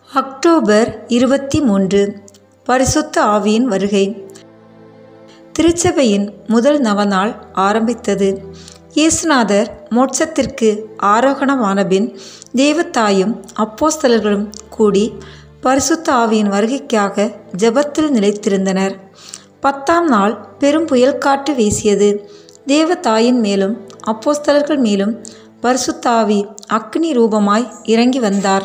October இருபத்தி மூன்று பரிசுத்த ஆவியின் வருகை திருச்சபையின் முதல் நவநாள் ஆரம்பித்தது இயேசுநாதர் மோட்சத்திற்கு ஆரோகணமானபின் தேவத்தாயும் அப்போஸ்தலர்களும் கூடி பரிசுத்த ஆவியின் வருகைக்காக ஜெபத்தில் நிலைத்திருந்தனர் பத்தாம் நாள் பெரும் புயல் காற்று வீசியது தேவதாயின் மேலும் அப்போஸ்தலர்கள் மேலும் பரிசுத்த ஆவி அக்னி ரூபமாய் இறங்கி வந்தார்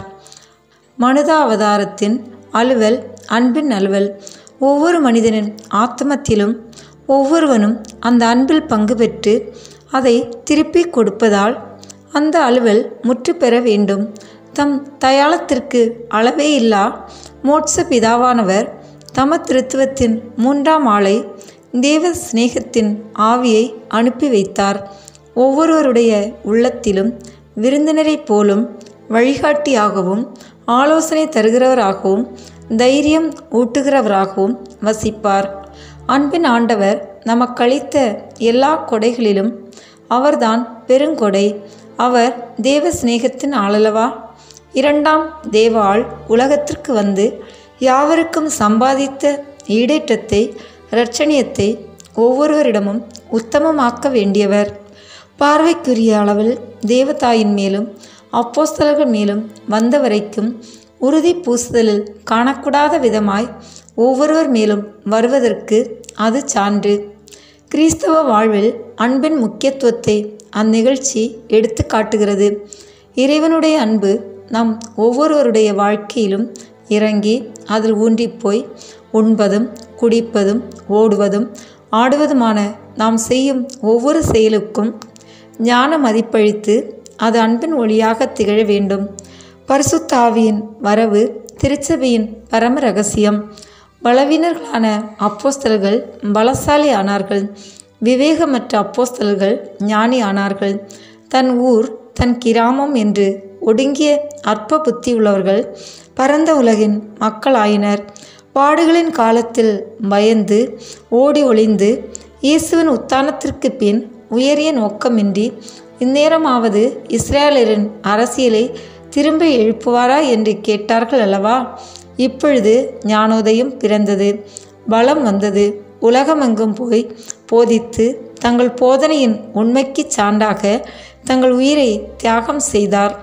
மனுதா அவதாரத்தின் அலுவல் அன்பின் அலுவல் ஒவ்வொரு மனிதனின் ஆத்மத்திலும் ஒவ்வொருவனும் அந்த அன்பில் பங்கு பெற்று அதை திருப்பிக் கொடுப்பதால் அந்த அலுவல் முற்று பெற வேண்டும் தம் தயாளத்திற்கு அளவே இல்லா மோட்ச பிதாவானவர் தம திருத்துவத்தின் மூன்றாம் ஆளை தேவ சிநேகத்தின் ஆவியை அனுப்பி வைத்தார் ஒவ்வொருவருடைய உள்ளத்திலும் விருந்தினரைப் போலும் வழிகாட்டியாகவும் ஆலோசனை தருகிறவராகவும் தைரியம் ஊட்டுகிறவராகவும் வசிப்பார் அன்பின் ஆண்டவர் நமக்களித்த எல்லா கொடைகளிலும் அவர்தான் பெருங்கொடை அவர் தேவ சிநேகத்தின் ஆளலவா இரண்டாம் தேவ ஆள் உலகத்திற்கு வந்து யாவருக்கும் சம்பாதித்த ஈடேற்றத்தை இரட்சணியத்தை ஒவ்வொருவரிடமும் உத்தமமாக்க வேண்டியவர் பார்வைக்குரிய அளவில் தேவதாயின் மேலும் அப்போஸ்தலர்கள் மேலும் வந்த வரைக்கும் உறுதி பூசுதலில் காணக்கூடாத விதமாய் ஒவ்வொருவர் மேலும் வருவதற்கு அது சான்று கிறிஸ்தவ வாழ்வில் அன்பின் முக்கியத்துவத்தை அந்நிகழ்ச்சி எடுத்து காட்டுகிறது இறைவனுடைய அன்பு நம் ஒவ்வொருவருடைய வாழ்க்கையிலும் இறங்கி அதில் ஊன்றிப்போய் உண்பதும் குடிப்பதும் ஓடுவதும் ஆடுவதுமான நாம் செய்யும் ஒவ்வொரு செயலுக்கும் ஞான மதிப்பளித்து அது அன்பின் ஒளியாக திகழ வேண்டும் பரிசுத்தாவியின் வரவு திருச்சபையின் பரம ரகசியம் பலவீனர்களான அப்போஸ்தலர்கள் பலசாலி ஆனார்கள் விவேகமற்ற அப்போஸ்தலர்கள் ஞானி ஆனார்கள் தன் ஊர் தன் கிராமம் என்று ஒடுங்கிய அற்ப புத்தி உள்ளவர்கள் பரந்த உலகின் மக்களாயினர் பாடுகளின் காலத்தில் பயந்து ஓடி ஒளிந்து இயேசுவின் உத்தானத்திற்கு பின் உயரிய நோக்கமின்றி இந்நேரமாவது இஸ்ரேலரின் அரசியலை திரும்ப எழுப்புவாரா என்று கேட்டார்கள் அல்லவா இப்பொழுது ஞானோதயம் பிறந்தது பலம் வந்தது உலகமெங்கும் போய் போதித்து தங்கள் போதனையின் உண்மைக்கு சான்றாக தங்கள் உயிரை தியாகம் செய்தார்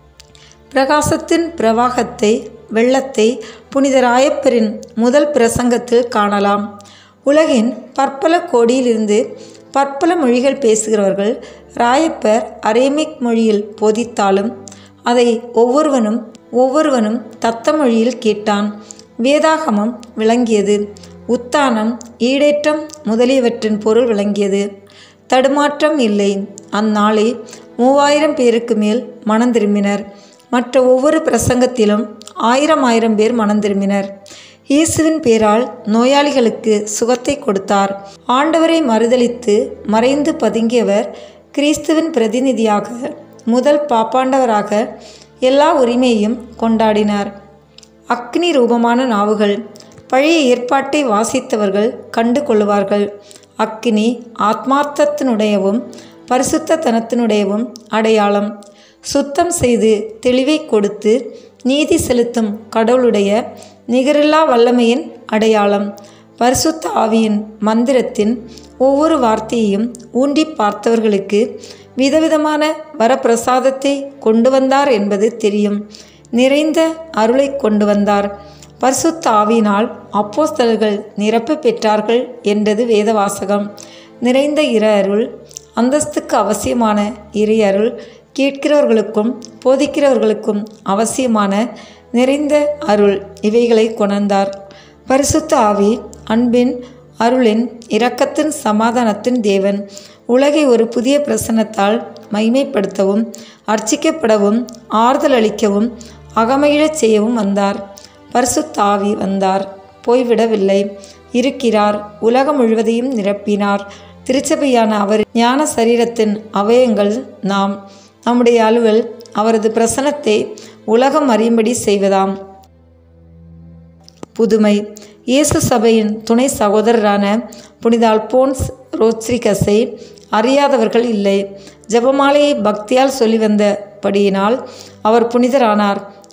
பிரகாசத்தின் பிரவாகத்தை வெள்ளத்தை புனித ராயப்பரின் முதல் பிரசங்கத்தில் காணலாம் உலகின் பற்பல கோடியிலிருந்து பற்பல மொழிகள் பேசுகிறவர்கள் ராயப்பர் அரேமிக் மொழியில் போதித்தாலும் அதை ஒவ்வொருவனும் ஒவ்வொருவனும் தத்த மொழியில் கேட்டான் வேதாகமம் விளங்கியது உத்தானம் ஈடேற்றம் முதலியவற்றின் பொருள் விளங்கியது தடுமாற்றம் இல்லை அந்நாளே மூவாயிரம் பேருக்கு மேல் மனம் திரும்பினர் மற்ற ஒவ்வொரு பிரசங்கத்திலும் ஆயிரம் ஆயிரம் பேர் மனம் திரும்பினர் இயேசுவின் பேரால் நோயாளிகளுக்கு சுகத்தை கொடுத்தார் ஆண்டவரை மறுதளித்து மறைந்து பதுங்கியவர் கிறிஸ்துவின் பிரதிநிதியாக முதல் பாப்பாண்டவராக எல்லா உரிமையையும் கொண்டாடினார் அக்னி ரூபமான நாவுகள் பழைய ஏற்பாட்டை வாசித்தவர்கள் கண்டு கொள்ளுவார்கள் அக்னி ஆத்மார்த்தத்தினுடையவும் பரிசுத்தத்தனத்தினுடையவும் அடையாளம் சுத்தம் செய்து தெளிவை கொடுத்து நீதி செலுத்தும் கடவுளுடைய நிகரில்லா வல்லமையின் அடையாளம் பரிசுத்த ஆவியின் மந்திரத்தின் ஒவ்வொரு வார்த்தையையும் ஊன்றி பார்த்தவர்களுக்கு விதவிதமான வரப்பிரசாதத்தை கொண்டு வந்தார் என்பது தெரியும் நிறைந்த அருளை கொண்டு வந்தார் பரிசுத்த ஆவியினால் அப்போஸ்தலர்கள் நிரப்ப பெற்றார்கள் என்றது வேதவாசகம் நிறைந்த இர அருள் அந்தஸ்துக்கு அவசியமான இறை அருள் கேட்கிறவர்களுக்கும் போதிக்கிறவர்களுக்கும் அவசியமான நிறைந்த அருள் இவைகளை கொணர்ந்தார் பரிசுத்த ஆவி அன்பின் அருளின் இரக்கத்தின் சமாதானத்தின் தேவன் உலகை ஒரு புதிய பிரசன்னத்தால் மைமைப்படுத்தவும் அர்ச்சிக்கப்படவும் ஆறுதல் அளிக்கவும் அகமகிழச் செய்யவும் வந்தார் பரிசுத்த ஆவி வந்தார் போய்விடவில்லை இருக்கிறார் உலகம் முழுவதையும் நிரப்பினார் திருச்சபையான அவர் ஞான சரீரத்தின் அவயங்கள் நாம் நம்முடைய அலுவல் அவரது பிரசனத்தை உலகம் அறியும்படி செய்வதாம் புதுமை இயேசு சபையின் துணை சகோதரரான புனித அல்போன்ஸ் ரோத்ரிகஸை அறியாதவர்கள் இல்லை ஜெபமாலையை பக்தியால் சொல்லி வந்தபடியினால் அவர் புனிதரானார்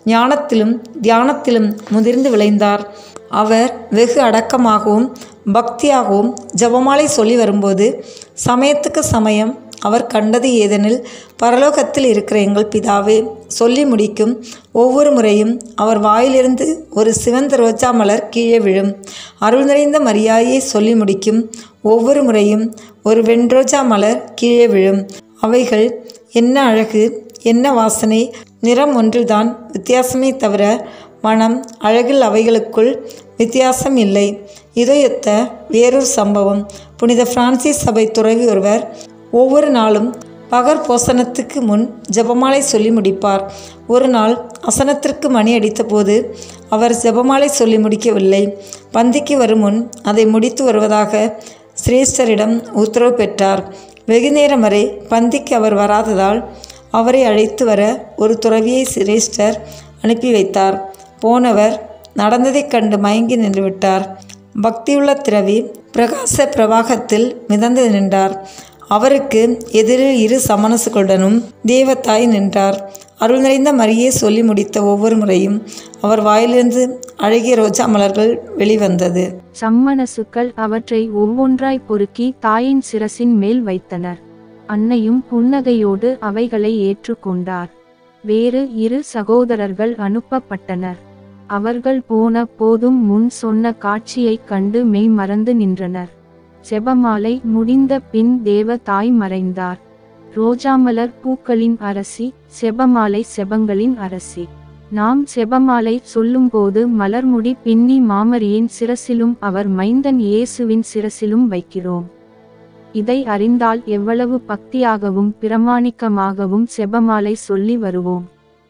ஞானத்திலும் தியானத்திலும் முதிர்ந்து விளைந்தார் அவர் வெகு அடக்கமாகவும் பக்தியாகவும் ஜெபமாலை சொல்லி வரும்போது சமயத்துக்கு சமயம் அவர் கண்டது ஏதெனில் பரலோகத்தில் இருக்கிற எங்கள் பிதாவே சொல்லி முடிக்கும் ஒவ்வொரு முறையும் அவர் வாயிலிருந்து ஒரு சிவந்த ரோஜா மலர் கீழே விழும் அருள் நிறைந்த மரியாதையை சொல்லி முடிக்கும் ஒவ்வொரு முறையும் ஒரு வெண்ரோஜா மலர் கீழே விழும் அவைகள் என்ன அழகு என்ன வாசனை நிறம் ஒன்றுதான் வித்தியாசமே தவிர மனம் அழகில் அவைகளுக்குள் வித்தியாசம் இல்லை இதையொத்த வேறொரு சம்பவம் புனித பிரான்சிஸ் சபை துறவி ஒருவர் ஒவ்வொரு நாளும் பகற் போசனத்துக்கு முன் ஜெபமாலை சொல்லி முடிப்பார் ஒரு நாள் அசனத்திற்கு மணி அடித்தபோது அவர் ஜெபமாலை சொல்லி முடிக்கவில்லை பந்திக்கு வரும் முன் அதை முடித்து வருவதாக சிரேஷ்டரிடம் உத்தரவு பெற்றார் வெகு நேரம் வரை பந்திக்கு அவர் வராததால் அவரை அழைத்து வர ஒரு துறவியை சிரேஷ்டர் அனுப்பி வைத்தார் போனவர் நடந்ததைக் கண்டு மயங்கி நின்றுவிட்டார் பக்தியுள்ள திரவி பிரகாச பிரவாகத்தில் மிதந்து நின்றார் அவருக்கு எதிரில் இரு சமணசுகளுடனும் தேவத்தாய் நின்றார் அருள் நிறைந்த மரியே சொல்லி முடித்த ஒவ்வொரு முறையும் அவர் வாயிலிருந்து அழகிய ரோஜா மலர்கள் வெளிவந்தது சம்மணசுக்கள் அவற்றை ஒவ்வொன்றாய் பொறுக்கி தாயின் சிரசின் மேல் வைத்தனர் அன்னையும் புன்னகையோடு அவைகளை ஏற்றுக்கொண்டார் வேறு இரு சகோதரர்கள் அனுப்பப்பட்டனர் அவர்கள் போன போதும் முன் சொன்ன காட்சியைக் கண்டு மெய் மறந்து நின்றனர் செபமாலை முடிந்த பின் தேவ தாய் மறைந்தார் ரோஜாமலர் பூக்களின் அரசி செபமாலை செபங்களின் அரசி நாம் செபமாலை சொல்லும்போது மலர்முடி பின்னி மாமரியின் சிரசிலும் அவர் மைந்தன் இயேசுவின் சிரசிலும் வைக்கிறோம் இதை அறிந்தால் எவ்வளவு பக்தியாகவும் பிரமாணிக்கமாகவும் செபமாலை சொல்லி வருவோம்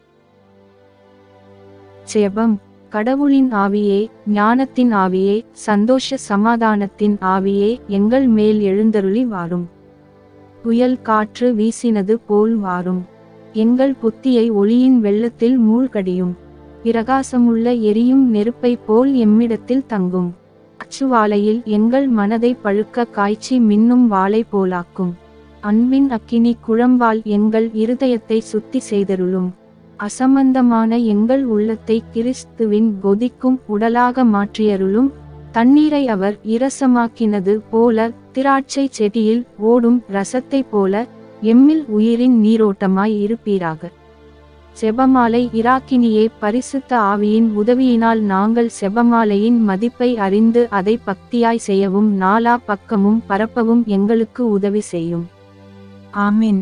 செபம் கடவுளின் ஆவியே ஞானத்தின் ஆவியே சந்தோஷ சமாதானத்தின் ஆவியே எங்கள் மேல் எழுந்தருளி வாரும் புயல் காற்று வீசினது போல் வாரும் எங்கள் புத்தியை ஒளியின் வெள்ளத்தில் மூழ்கடியும் பிரகாசமுள்ள எரியும் நெருப்பை போல் எம்மிடத்தில் தங்கும் அச்சுவாலையில் எங்கள் மனதை பழுக்க காய்ச்சி மின்னும் வாளை போலாக்கும் அன்பின் அக்கினி குழம்பால் எங்கள் இருதயத்தை சுத்தி செய்தருளும் அசம்பந்தமான எங்கள் உள்ளத்தை கிறிஸ்துவின் கொதிக்கும் உடலாக மாற்றியருளும் தண்ணீரை அவர் இரசமாக்கினது போல திராட்சை செடியில் ஓடும் ரசத்தை போல எம்மில் உயிரின் நீரோட்டமாய் இருப்பீராக செபமாலை இராக்கினியே பரிசுத்த ஆவியின் உதவியினால் நாங்கள் செபமாலையின் மதிப்பை அறிந்து அதை பக்தியாய் செய்யவும் நாலா பக்கமும் பரப்பவும் எங்களுக்கு உதவி செய்யும் ஆமென்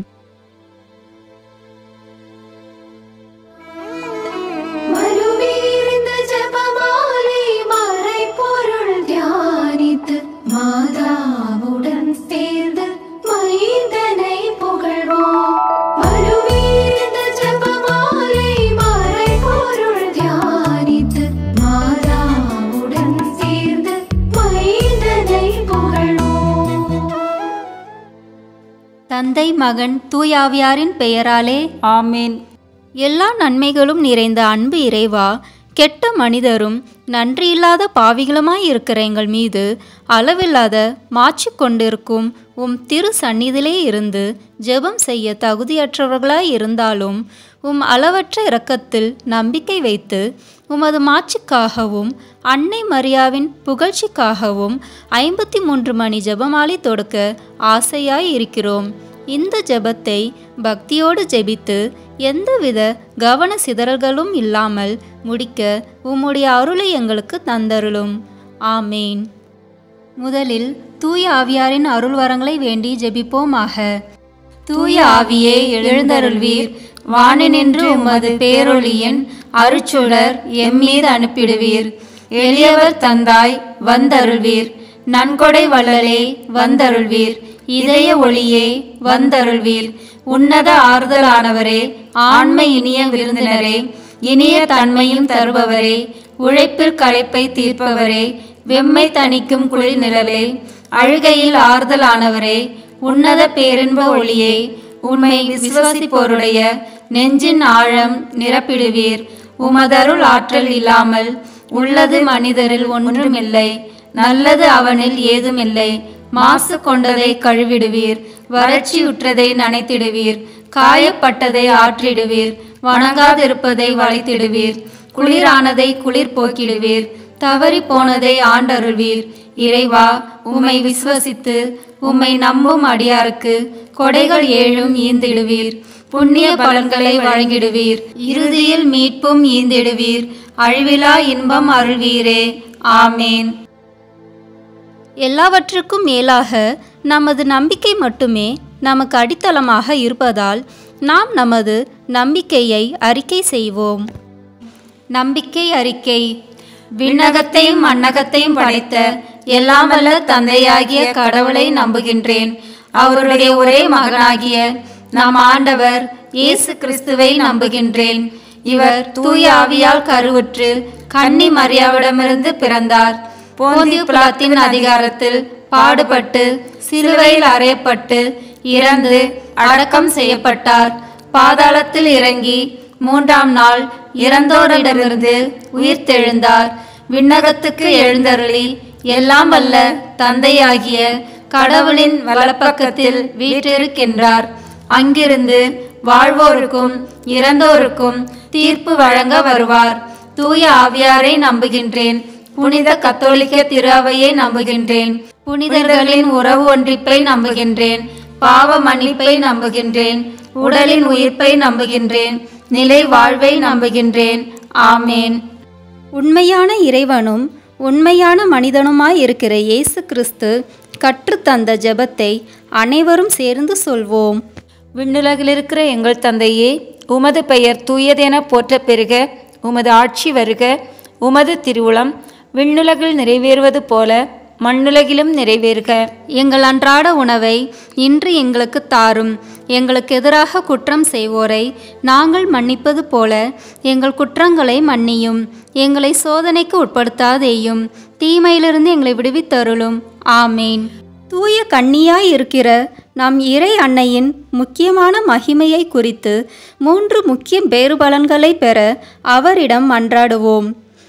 மறுவீர்ந்த ஜெபமாலை மறைபொருள் தியானித்து மாதாவுடன் சேர்ந்து மைந்தனை புகழ்வோம் மறுவீர்ந்த ஜெபமாலை மறைபொருள் தியானித்து மாதாவுடன் சேர்ந்து மைந்தனை புகழ்வோம் தந்தை மகன் தூயாவியாரின் பெயராலே ஆமேன் எல்லா நன்மைகளும் நிறைந்த அன்பு இறைவா கெட்ட மனிதரும் நன்றியில்லாத பாவிகளுமாய் இருக்கிற எங்கள் மீது அளவில்லாத மாச்சு கொண்டிருக்கும் உம் திரு சந்நிதியிலே இருந்து ஜெபம் செய்ய தகுதியற்றவர்களாய் இருந்தாலும் உம் அளவற்ற இரக்கத்தில் நம்பிக்கை வைத்து உமது மாட்சிக்காகவும் அன்னை மரியாவின் புகழ்ச்சிக்காகவும் ஐம்பத்தி மூன்று மணி ஜெபமாலை தொடுக்க ஆசையாய் இருக்கிறோம் இந்த ஜெபத்தை பக்தியோடு ஜெபித்து எந்தவித கவன சிதறல்களும் இல்லாமல் முடிக்க உம்முடைய அருளை எங்களுக்கு தந்தருளும் ஆமேன் முதலில் தூய ஆவியாரின் அருள் வரங்களை வேண்டி ஜெபிப்போமாக தூய ஆவியே எழுந்தருள்வீர் வானினின்று உமது பேரொளியின் அருச்சுடர் எம்மீது அனுப்பிடுவீர் எளியவர் தந்தாய் வந்தருள்வீர் நன்கொடை வள்ளலே வந்தருள்வீர் இதய ஒளியே வந்தருள்வீர் உன்னத ஆறுதலானவரே ஆண்மை இனிய விருந்தினரே இனிய தன்மையும் தருபவரே உழைப்பில் களைப்பை தீர்ப்பவரே வெம்மை தணிக்கும் குளிர் நிலவே அழுகையில் ஆறுதலானவரே உன்னத பேரின்ப ஒளியே உண்மை விசுவாசிப்போருடைய நெஞ்சின் ஆழம் நிரப்பிடுவீர் உமதருள் ஆற்றல் இல்லாமல் உள்ளது மனிதரில் ஒன்றுமில்லை நல்லது அவனில் ஏதுமில்லை மாசு கொண்டதை கழுவிடுவீர் வறட்சியுற்றதை நனைத்திடுவீர் காயப்பட்டதை ஆற்றிடுவீர் வணங்காதிருப்பதை வளைத்திடுவீர் குளிரானதை குளிர் போக்கிடுவீர் தவறி போனதை ஆண்டருள்வீர் இறைவா உம்மை விசுவசித்து உம்மை நம்பும் அடியாருக்கு கொடைகள் ஏழும் ஈந்திடுவீர் புண்ணிய பலன்களை வழங்கிடுவீர் இறுதியில் மீட்பும் ஈந்திடுவீர் அழிவிலா இன்பம் அருள்வீரே ஆமேன் எல்லாவற்றுக்கும் மேலாக நமது நம்பிக்கை மட்டுமே நமக்கு அடித்தளமாக இருப்பதால் நாம் நமது நம்பிக்கையை அறிக்கை செய்வோம் நம்பிக்கை அறிக்கை விண்ணகத்தையும் மண்ணகத்தையும் படைத்த எல்லாம் வல்ல தந்தையாகிய கடவுளை நம்புகின்றேன் அவருடைய ஒரே மகனாகிய நம் ஆண்டவர் இயேசு கிறிஸ்துவை நம்புகின்றேன் இவர் தூய ஆவியால் கருவுற்று கன்னி மரியாவிடமிருந்து பிறந்தார் போந்தி பிலாத்தின் அதிகாரத்தில் பாடுபட்டு சிலுவையில் அறையப்பட்டு இறந்து அடக்கம் செய்யப்பட்டார் பாதாளத்தில் இறங்கி மூன்றாம் நாள் இறந்தோரிடமிருந்து உயிர்த்தெழுந்தார் விண்ணகத்துக்கு எழுந்தருளி எல்லாம் வல்ல தந்தையாகிய கடவுளின் வலப்பக்கத்தில் வீற்றிருக்கின்றார் அங்கிருந்து வாழ்வோருக்கும் இறந்தோருக்கும் தீர்ப்பு வழங்க வருவார் தூய ஆவியாரை நம்புகின்றேன் புனித கத்தோலிக்க திரு அவையை நம்புகின்றேன் புனிதர்களின் உறவு ஒன்றிப்பை நம்புகின்றேன் பாவ மன்னிப்பை நம்புகின்றேன் உடலின் உயிர்ப்பை நம்புகின்றேன் நிலை வாழ்வை நம்புகின்றேன் ஆமேன் உண்மையான இறைவனும் உண்மையான மனிதனுமாய் இருக்கிற இயேசு கிறிஸ்து கற்றுத்தந்த ஜெபத்தை அனைவரும் சேர்ந்து சொல்வோம் விண்ணுலகில் இருக்கிற எங்கள் தந்தையே உமது பெயர் தூயதென போற்ற பெருக உமது ஆட்சி வருக உமது திருவுளம் விண்ணுலகில் நிறைவேறுவது போல மண்ணுலகிலும் நிறைவேறுக எங்கள் அன்றாட உணவை இன்று எங்களுக்கு தாரும் எங்களுக்கு எதிராக குற்றம் செய்வோரை நாங்கள் மன்னிப்பது போல எங்கள் குற்றங்களை மன்னியும் எங்களை சோதனைக்கு உட்படுத்தாதேயும் தீமையிலிருந்து எங்களை விடுவித்தருளும் ஆமேன் தூய கன்னியாய் இருக்கிற நம் இறை அன்னையின் முக்கியமான மகிமையை குறித்து மூன்று முக்கிய பேறுபலன்களை பெற அவரிடம் மன்றாடுவோம்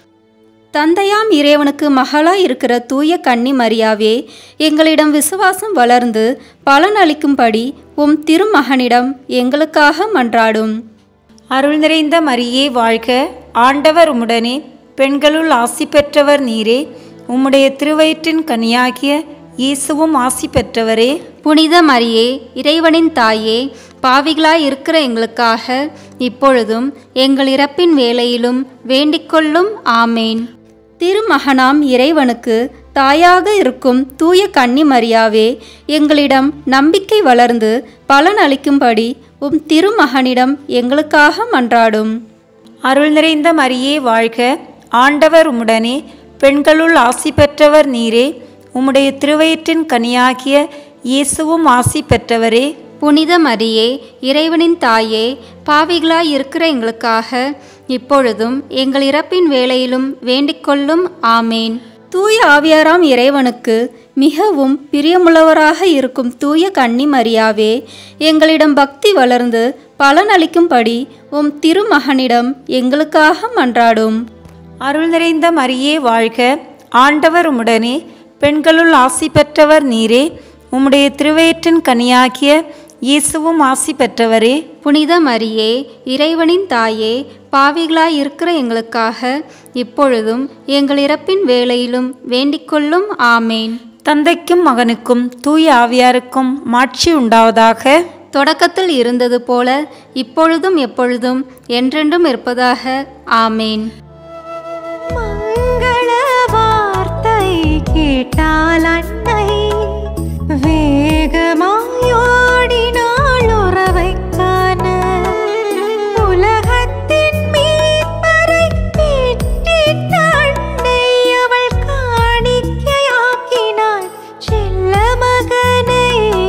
தந்தையாம் இறைவனுக்கு மகளாய் இருக்கிற தூய கன்னி மரியாவே எங்களிடம் விசுவாசம் வளர்ந்து பலன் அளிக்கும்படி உம் திருமகனிடம் எங்களுக்காக மன்றாடும் அருள் நிறைந்த மரியே வாழ்க ஆண்டவர் உம்முடனே பெண்களுள் ஆசி பெற்றவர் நீரே உம்முடைய திருவயிற்றின் கனியாகிய இயேசுவும் ஆசி பெற்றவரே புனித மரியே இறைவனின் தாயே பாவிகளாய் இருக்கிற எங்களுக்காக இப்பொழுதும் எங்கள் இறப்பின் வேளையிலும் வேண்டிக்கொள்ளும் ஆமேன் திருமகனாம் இறைவனுக்கு தாயாக இருக்கும் தூய கன்னி மரியாவே எங்களிடம் நம்பிக்கை வளர்ந்து பலன் அளிக்கும்படி உம் திருமகனிடம் எங்களுக்காக மன்றாடும் அருள் நிறைந்த மரியே வாழ்க ஆண்டவர் உம்முடனே பெண்களுள் ஆசி பெற்றவர் நீரே உம்முடைய திருவயிற்றின் கனியாகிய இயேசுவும் ஆசி பெற்றவரே புனித மரியே இறைவனின் தாயே பாவிகளாய் இருக்கிற எங்களுக்காக இப்பொழுதும் எங்கள் இறப்பின் வேளையிலும் வேண்டிக்கொள்ளும் ஆமேன் தூய ஆவியாராம் இறைவனுக்கு மிகவும் பிரியமுள்ளவராக இருக்கும் தூய கன்னி மரியாவே எங்களிடம் பக்தி வளர்ந்து பலனளிக்கும்படி உம் திருமகனிடம் எங்களுக்காக மன்றாடும் அருள் நிறைந்த மரியே வாழ்க ஆண்டவர் உம்முடனே பெண்களுள் ஆசி பெற்றவர் நீரே உம்முடைய திருவயிற்றின் கனியாகிய இயேசுவும் ஆசி பெற்றவரே புனித மரியே இறைவனின் தாயே பாவிகளாய் இருக்கிற எங்களுக்காக இப்பொழுதும் எங்கள் இறப்பின் வேளையிலும் வேண்டிக்கொள்ளும் ஆமேன் தந்தைக்கும் மகனுக்கும் தூய ஆவியாருக்கும் மாட்சி உண்டாவதாக தொடக்கத்தில் இருந்தது போல இப்பொழுதும் எப்பொழுதும் என்றென்றும் இருப்பதாக ஆமேன் மங்கள வார்த்தை கேட்டால் அன்னை வேகமாயோடினாள் உறவை காண உலகத்தின் மீட்பரை பெற்றிட்ட அன்னை அவள் காணிக்கையாக்கினாள் செல்ல மகனை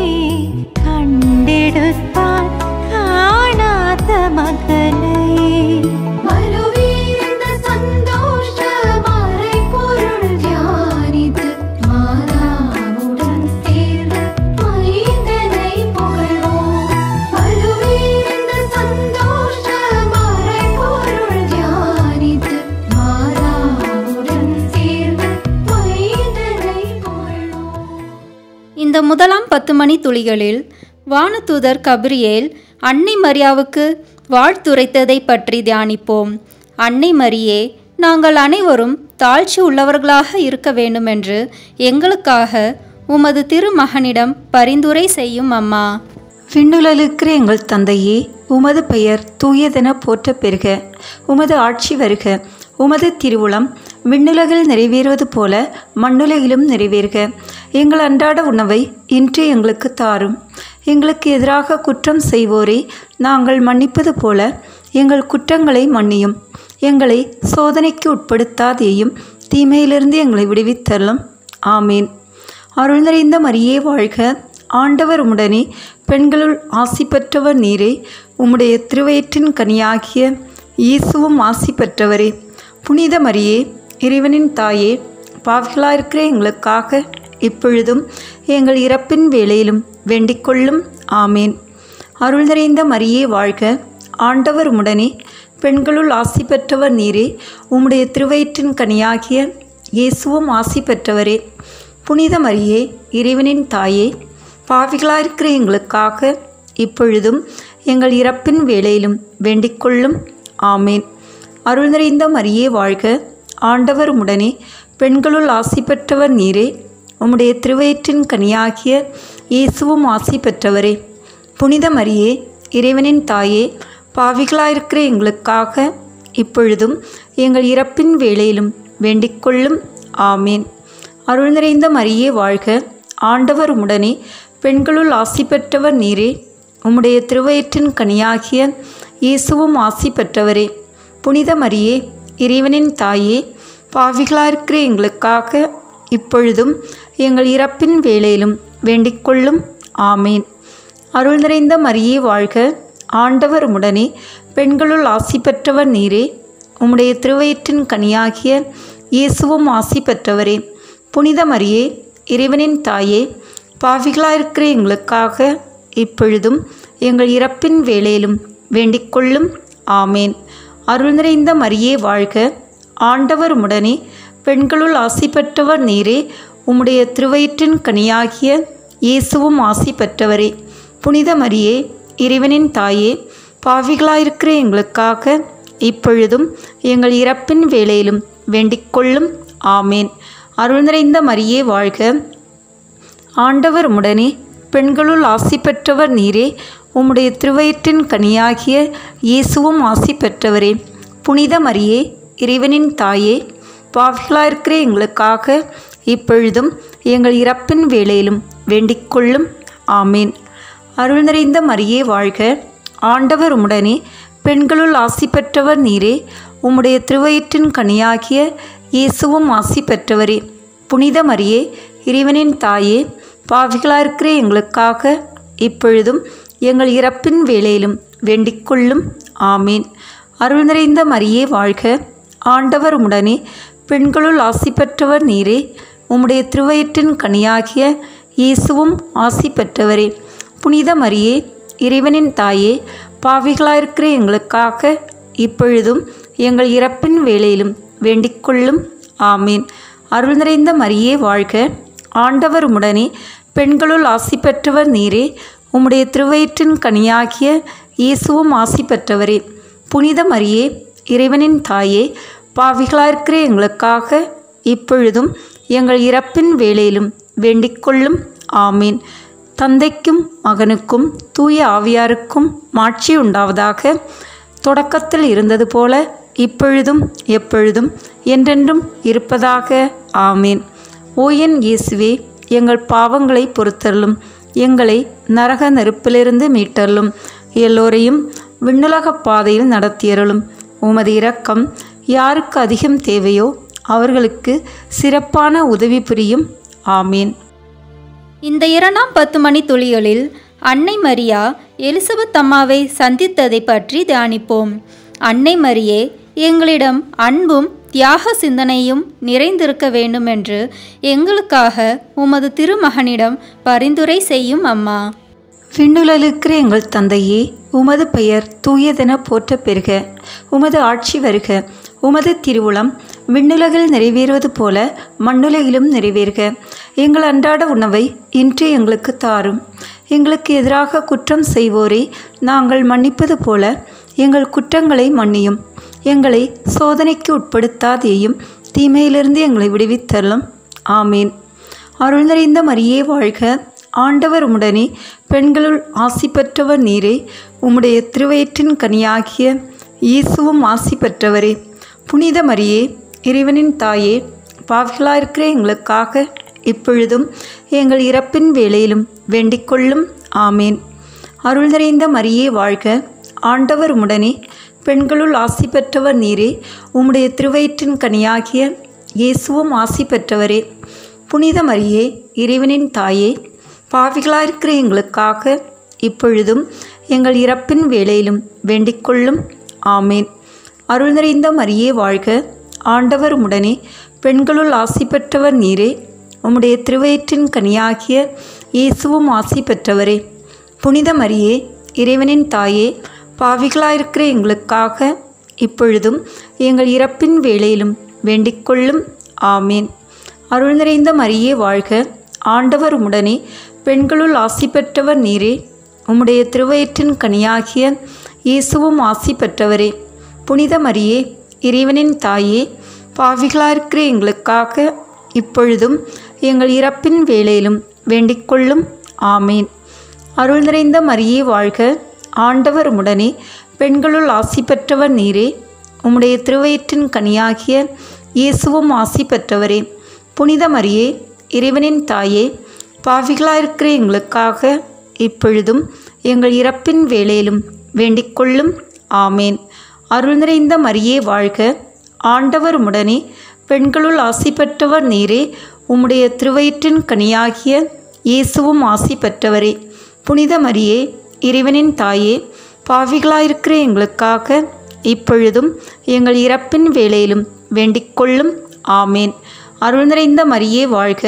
கண்டெடுத்தாள் காணாத மகனை மறுவீர்ந்த சந்தோஷ மறை பொருள் தியானித்து மாதாவுடன் சேர்ந்து மைந்தனை புகழ்வோம் மறுவீர்ந்த சந்தோஷ மறை பொருள் தியானித்து மாதாவுடன் சேர்ந்து மைந்தனை புகழ்வோம் இந்த முதலாம் பத்து மணி துளிகளில் வானதூதர் கபிரியேல் அன்னை மரியாவுக்கு வாழ்த்துரைத்ததை பற்றி தியானிப்போம் அன்னை மரியே நாங்கள் அனைவரும் தாழ்ச்சி உள்ளவர்களாக இருக்க வேண்டுமென்று எங்களுக்காக உமது திருமகனிடம் பரிந்துரை செய்யும் அம்மா விண்ணுலலுக்கிற எங்கள் தந்தையே உமது பெயர் தூயதென போற்ற பெறுக உமது ஆட்சி வருக உமது திருவுளம் விண்ணுலகில் நிறைவேறுவது போல மண்ணுலகிலும் நிறைவேறுக எங்கள் அன்றாட உணவை இன்று எங்களுக்கு தாரும் எங்களுக்கு எதிராக குற்றம் செய்வோரை நாங்கள் மன்னிப்பது போல எங்கள் குற்றங்களை மன்னியும் எங்களை சோதனைக்கு உட்படுத்தாதேயும் தீமையிலிருந்து எங்களை விடுவித்தள்ளும் ஆமீன் அருள் நிறைந்த மரியே வாழ்க ஆண்டவர் உடனே பெண்களுள் ஆசி பெற்றவர் நீரே உம்முடைய திருவயிற்றின் கனியாகிய இயேசுவும் ஆசி பெற்றவரே புனித மரியே இறைவனின் தாயே பாவிகளாயிருக்கிற எங்களுக்காக இப்பொழுதும் எங்கள் இறப்பின் வேளையிலும் வேண்டிக்கொள்ளும் ஆமேன் அருள் நிறைந்த மரியே வாழ்க ஆண்டவர் உடனே பெண்களுள் ஆசி பெற்றவர் நீரே உம்முடைய திருவயிற்றின் கனியாகிய இயேசுவும் ஆசி பெற்றவரே புனித மரியே இறைவனின் தாயே பாவிகளாயிருக்கிற எங்களுக்காக இப்பொழுதும் எங்கள் இறப்பின் வேளையிலும் வேண்டிக்கொள்ளும் ஆமேன் அருள் நிறைந்த மரியே வாழ்க ஆண்டவர் உடனே பெண்களுள் ஆசி பெற்றவர் நீரே உம்முடைய திருவயிற்றின் கனியாகிய இயேசுவும் ஆசி பெற்றவரே புனித மரியே இறைவனின் தாயே பாவிகளாயிருக்கிற எங்களுக்காக இப்பொழுதும் எங்கள் இறப்பின் வேளையிலும் வேண்டிக்கொள்ளும் ஆமேன் அருள் நிறைந்த மரியே வாழ்க ஆண்டவர் உடனே பெண்களுள் ஆசி பெற்றவர் நீரே உம்முடைய திருவயிற்றின் கனியாகிய இயேசுவும் ஆசி பெற்றவரே புனித மரியே இறைவனின் தாயே பாவிகளாயிருக்கிற எங்களுக்காக இப்பொழுதும் எங்கள் இறப்பின் வேளையிலும் வேண்டிக்கொள்ளும் ஆமேன் அருள் நிறைந்த மரியே வாழ்க ஆண்டவர் உடனே பெண்களுள் ஆசி பெற்றவர் நீரே உம்முடைய திருவயிற்றின் கனியாகிய இயேசுவும் ஆசி பெற்றவரே புனித மரியே இறைவனின் தாயே பாவிகளாயிருக்கிற எங்களுக்காக இப்பொழுதும் எங்கள் இறப்பின் வேளையிலும் வேண்டிக்கொள்ளும் ஆமேன் அருள் நிறைந்த மரியே வாழ்க ஆண்டவர் உடனே பெண்களுள் ஆசி பெற்றவர் நீரே உம்முடைய திருவயிற்றின் கனியாகிய இயேசுவும் ஆசி பெற்றவரே புனித மரியே இறைவனின் தாயே பாவிகளாயிருக்கிற எங்களுக்காக இப்பொழுதும் எங்கள் இறப்பின் வேளையிலும் வேண்டிக்கொள்ளும் ஆமேன் அருள் நிறைந்த மரியே வாழ்க ஆண்டவர் உடனே பெண்களுள் ஆசி பெற்றவர் நீரே உம்முடைய திருவயிற்றின் கனியாகிய இயேசுவும் ஆசி பெற்றவரே புனித மரியே இறைவனின் தாயே பாவிகளாயிருக்கிற எங்களுக்காக இப்பொழுதும் எங்கள் இறப்பின் வேளையிலும் வேண்டிக்கொள்ளும் ஆமேன் அருள் நிறைந்த மரியே வாழ்க ஆண்டவர் உடனே பெண்களுள் ஆசி பெற்றவர் நீரே உம்முடைய திருவயிற்றின் கனியாகிய இயேசுவும் ஆசி பெற்றவரே புனித மரியே இறைவனின் தாயே பாவிகளாயிருக்கிற எங்களுக்காக இப்பொழுதும் எங்கள் இறப்பின் வேளையிலும் வேண்டிக்கொள்ளும் ஆமேன் அருள் நிறைந்த மரியே வாழ்க ஆண்டவர் உடனே பெண்களுள் ஆசி பெற்றவர் நீரே உம்முடைய திருவயிற்றின் கனியாகிய இயேசுவும் ஆசி பெற்றவரே புனித மரியே இறைவனின் தாயே பாவிகளாயிருக்கிற எங்களுக்காக இப்பொழுதும் எங்கள் இறப்பின் வேளையிலும் வேண்டிக்கொள்ளும் ஆமேன் அருள் நிறைந்த மரியே வாழ்க ஆண்டவர் உடனே பெண்களுள் ஆசி பெற்றவர் நீரே உம்முடைய திருவயிற்றின் கனியாகிய இயேசுவும் ஆசி பெற்றவரே புனித மரியே இறைவனின் தாயே பாவிகளாயிருக்கிற எங்களுக்காக இப்பொழுதும் எங்கள் இறப்பின் வேளையிலும் வேண்டிக்கொள்ளும் ஆமீன் தந்தைக்கும் மகனுக்கும் தூய ஆவியாருக்கும் மாட்சி உண்டாவதாக தொடக்கத்தில் இருந்தது போல இப்பொழுதும் எப்பொழுதும் என்றென்றும் இருப்பதாக ஆமீன் ஓ என் இயேசுவே எங்கள் பாவங்களை பொறுத்தருளும் எங்களை நரக நெருப்பிலிருந்து மீட்டருளும் எல்லோரையும் விண்ணுலகப் பாதையில் நடத்தியருளும் உமது இரக்கம் யாருக்கு அதிகம் தேவையோ அவர்களுக்கு சிறப்பான உதவி புரியும் ஆமீன் இந்த இரண்டாம் பத்து மணி துளிகளில் அன்னை மரியா எலிசபெத் அம்மாவை சந்தித்ததை பற்றி தியானிப்போம் அன்னை மரியே எங்களிடம் அன்பும் தியாக சிந்தனையும் நிறைந்திருக்க வேண்டும் என்று எங்களுக்காக உமது திருமகனிடம் பரிந்துரை செய்யும் அம்மா விண்ணுலலுக்கிற எங்கள் தந்தையே உமது பெயர் தூயதென போற்ற பெறுக உமது ஆட்சி வருக உமது திருவுளம் விண்ணுலகில் நிறைவேறுவது போல மண்ணுலகிலும் நிறைவேறுக எங்கள் அன்றாட உணவை இன்று எங்களுக்கு தாரும் எங்களுக்கு எதிராக குற்றம் செய்வோரை நாங்கள் மன்னிப்பது போல எங்கள் குற்றங்களை மன்னியும் எங்களை சோதனைக்கு உட்படுத்தாதேயும் தீமையிலிருந்து எங்களை விடுவித்தரலும் ஆமீன் அருள் நிறைந்த மரியே வாழ்க ஆண்டவர் உடனே பெண்களுள் ஆசி பெற்றவர் நீரே உம்முடைய திருவயிற்றின் கனியாகிய இயேசுவும் ஆசி பெற்றவரே புனித மரியே இறைவனின் தாயே பாவிகளாயிருக்கிற எங்களுக்காக இப்பொழுதும் எங்கள் இறப்பின் வேளையிலும் வேண்டிக்கொள்ளும் ஆமேன் அருள் நிறைந்த மரியே வாழ்க ஆண்டவர் உடனே பெண்களுள் ஆசி பெற்றவர் நீரே உம்முடைய திருவயிற்றின் கனியாகிய இயேசுவும் ஆசி பெற்றவரே புனித மரியே இறைவனின் தாயே பாவிகளாயிருக்கிற எங்களுக்காக இப்பொழுதும் எங்கள் இறப்பின் வேளையிலும் வேண்டிக்கொள்ளும் ஆமேன் அருள் நிறைந்த மரியே வாழ்க ஆண்டவர் உடனே பெண்களுள் ஆசி பெற்றவர் நீரே உம்முடைய திருவயிற்றின் கனியாகிய இயேசுவும் ஆசி பெற்றவரே புனித மரியே இறைவனின் தாயே பாவிகளாயிருக்கிற எங்களுக்காக இப்பொழுதும் எங்கள் இறப்பின் வேளையிலும் வேண்டிக்கொள்ளும் ஆமேன் அருள் நிறைந்த மரியே வாழ்க ஆண்டவர் உடனே பெண்களுள் ஆசி பெற்றவர் நீரே உம்முடைய திருவயிற்றின் கனியாகிய இயேசுவும் ஆசி பெற்றவரே புனித மரியே இறைவனின் தாயே பாவிகளாயிருக்கிற எங்களுக்காக இப்பொழுதும் எங்கள் இறப்பின் வேளையிலும் வேண்டிக்கொள்ளும் ஆமேன் அருள் நிறைந்த மரியே வாழ்க ஆண்டவர் உடனே பெண்களுள் ஆசி பெற்றவர் நீரே உம்முடைய திருவயிற்றின் கனியாகிய இயேசுவும் ஆசி பெற்றவரே புனித மரியே இறைவனின் தாயே பாவிகளாயிருக்கிற எங்களுக்காக இப்பொழுதும் எங்கள் இறப்பின் வேளையிலும் வேண்டிக்கொள்ளும் ஆமேன் அருள் நிறைந்த மரியே வாழ்க ஆண்டவர் உடனே பெண்களுள் ஆசி பெற்றவர் நீரே உம்முடைய திருவயிற்றின் கனியாகிய இயேசுவும் ஆசி பெற்றவரே புனித மரியே இறைவனின் தாயே பாவிகளாயிருக்கிற எங்களுக்காக இப்பொழுதும் எங்கள் இறப்பின் வேளையிலும் வேண்டிக்கொள்ளும் ஆமேன் அருள் நிறைந்த மரியே வாழ்க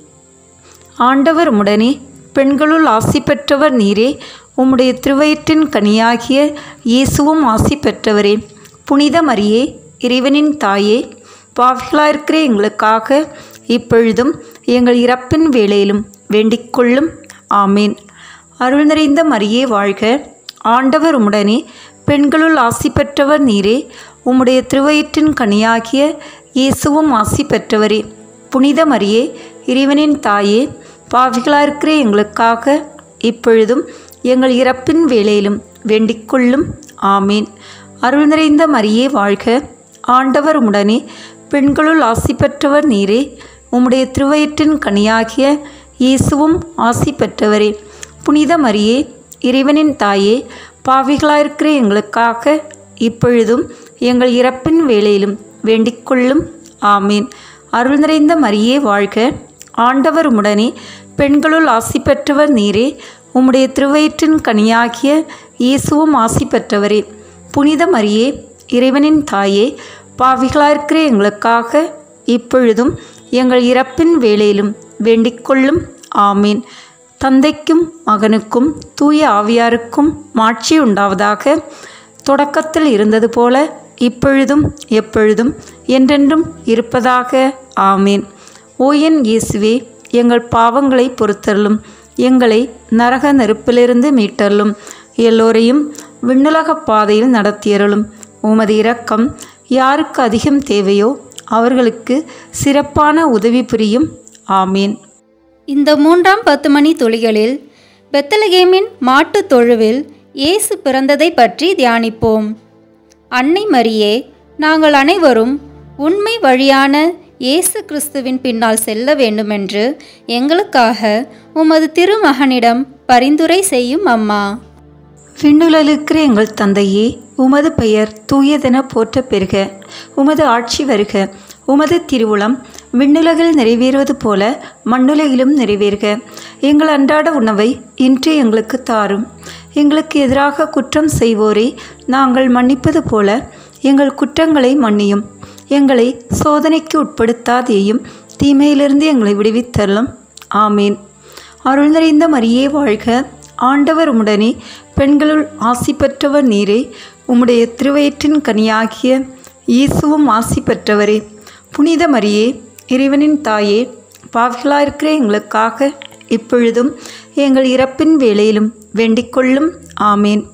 ஆண்டவர் உடனே பெண்களுள் ஆசி பெற்றவர் நீரே உம்முடைய திருவயிற்றின் கனியாகிய இயேசுவும் ஆசி பெற்றவரே புனித மரியே இறைவனின் தாயே பாவிகளாயிருக்கிற எங்களுக்காக இப்பொழுதும் எங்கள் இறப்பின் வேளையிலும் வேண்டிக்கொள்ளும் ஆமேன் அருள் நிறைந்த மரியே வாழ்க ஆண்டவர் உடனே பெண்களுள் ஆசி பெற்றவர் நீரே உம்முடைய திருவயிற்றின் கனியாகிய இயேசுவும் ஆசி பெற்றவரே புனித மரியே இறைவனின் தாயே பாவிகளாயிருக்கிற எங்களுக்காக இப்பொழுதும் எங்கள் இறப்பின் வேளையிலும் வேண்டிக்கொள்ளும் ஆமீன் அருள் நிறைந்த மரியே வாழ்க ஆண்டவர் உடனே பெண்களுள் ஆசி பெற்றவர் நீரே உம்முடைய திருவயிற்றின் கனியாகிய இயேசுவும் ஆசி பெற்றவரே புனித மரியே இறைவனின் தாயே பாவிகளாயிருக்கிற எங்களுக்காக இப்பொழுதும் எங்கள் இறப்பின் வேளையிலும் வேண்டிக்கொள்ளும் ஆமீன் அருள் நிறைந்த மரியே வாழ்க ஆண்டவர் உடனே பெண்களுள் ஆசி பெற்றவர் நீரே உம்முடைய திருவயிற்றின் கனியாகிய இயேசுவும் ஆசி பெற்றவரே புனித மரியே இறைவனின் தாயே பாவிகளாயிருக்கிற எங்களுக்காக இப்பொழுதும் எங்கள் இறப்பின் வேளையிலும் வேண்டிக்கொள்ளும் ஆமீன் தந்தைக்கும் மகனுக்கும் தூய ஆவியாருக்கும் மாட்சி உண்டாவதாக தொடக்கத்தில் இருந்தது போல இப்பொழுதும் எப்பொழுதும் என்றென்றும் இருப்பதாக ஆமீன் ஓயன் இயேசுவே எங்கள் பாவங்களை பொறுத்தருளும் எங்களை நரக நெருப்பிலிருந்து மீட்டருளும் எல்லோரையும் விண்ணுலகப் பாதையில் நடத்தியருளும் உமது இரக்கம் யாருக்கு அதிகம் தேவையோ அவர்களுக்கு சிறப்பான உதவி புரியும் ஆமீன் இந்த மூன்றாம் பத்து மணி துளிகளில் பெத்தலகேமின் மாட்டுத் தொழுவில் இயேசு பிறந்ததை பற்றி தியானிப்போம் அன்னை மரியே நாங்கள் அனைவரும் உண்மை வழியான இயேசு கிறிஸ்துவின் பின்னால் செல்ல வேண்டுமென்று எங்களுக்காக உமது திருமகனிடம் பரிந்துரை செய்யும் அம்மா விண்ணுலகிற்கிற எங்கள் தந்தையே உமது பெயர் தூயதென போற்ற பெறுக உமது ஆட்சி வருக உமது திருவுளம் விண்ணுலகில் நிறைவேறுவது போல மண்ணுலகிலும் நிறைவேறுக எங்கள் அன்றாட உணவை இன்று எங்களுக்கு தாரும் எங்களுக்கு எதிராக குற்றம் செய்வோரை நாங்கள் மன்னிப்பது போல எங்கள் குற்றங்களை மன்னியும் எங்களை சோதனைக்கு உட்படுத்தாதேயும் தீமையிலிருந்து எங்களை விடுவித்தரலும் ஆமீன் அருள் நிறைந்த மரியே வாழ்க ஆண்டவர் உடனே பெண்களுள் ஆசி பெற்றவர் நீரே உம்முடைய திருவயிற்றின் கனியாகிய இயேசுவும் ஆசி பெற்றவரே புனித மரியே இறைவனின் தாயே பாவிகளாயிருக்கிற எங்களுக்காக இப்பொழுதும் எங்கள் இறப்பின் வேளையிலும் வேண்டிக்கொள்ளும் ஆமேன்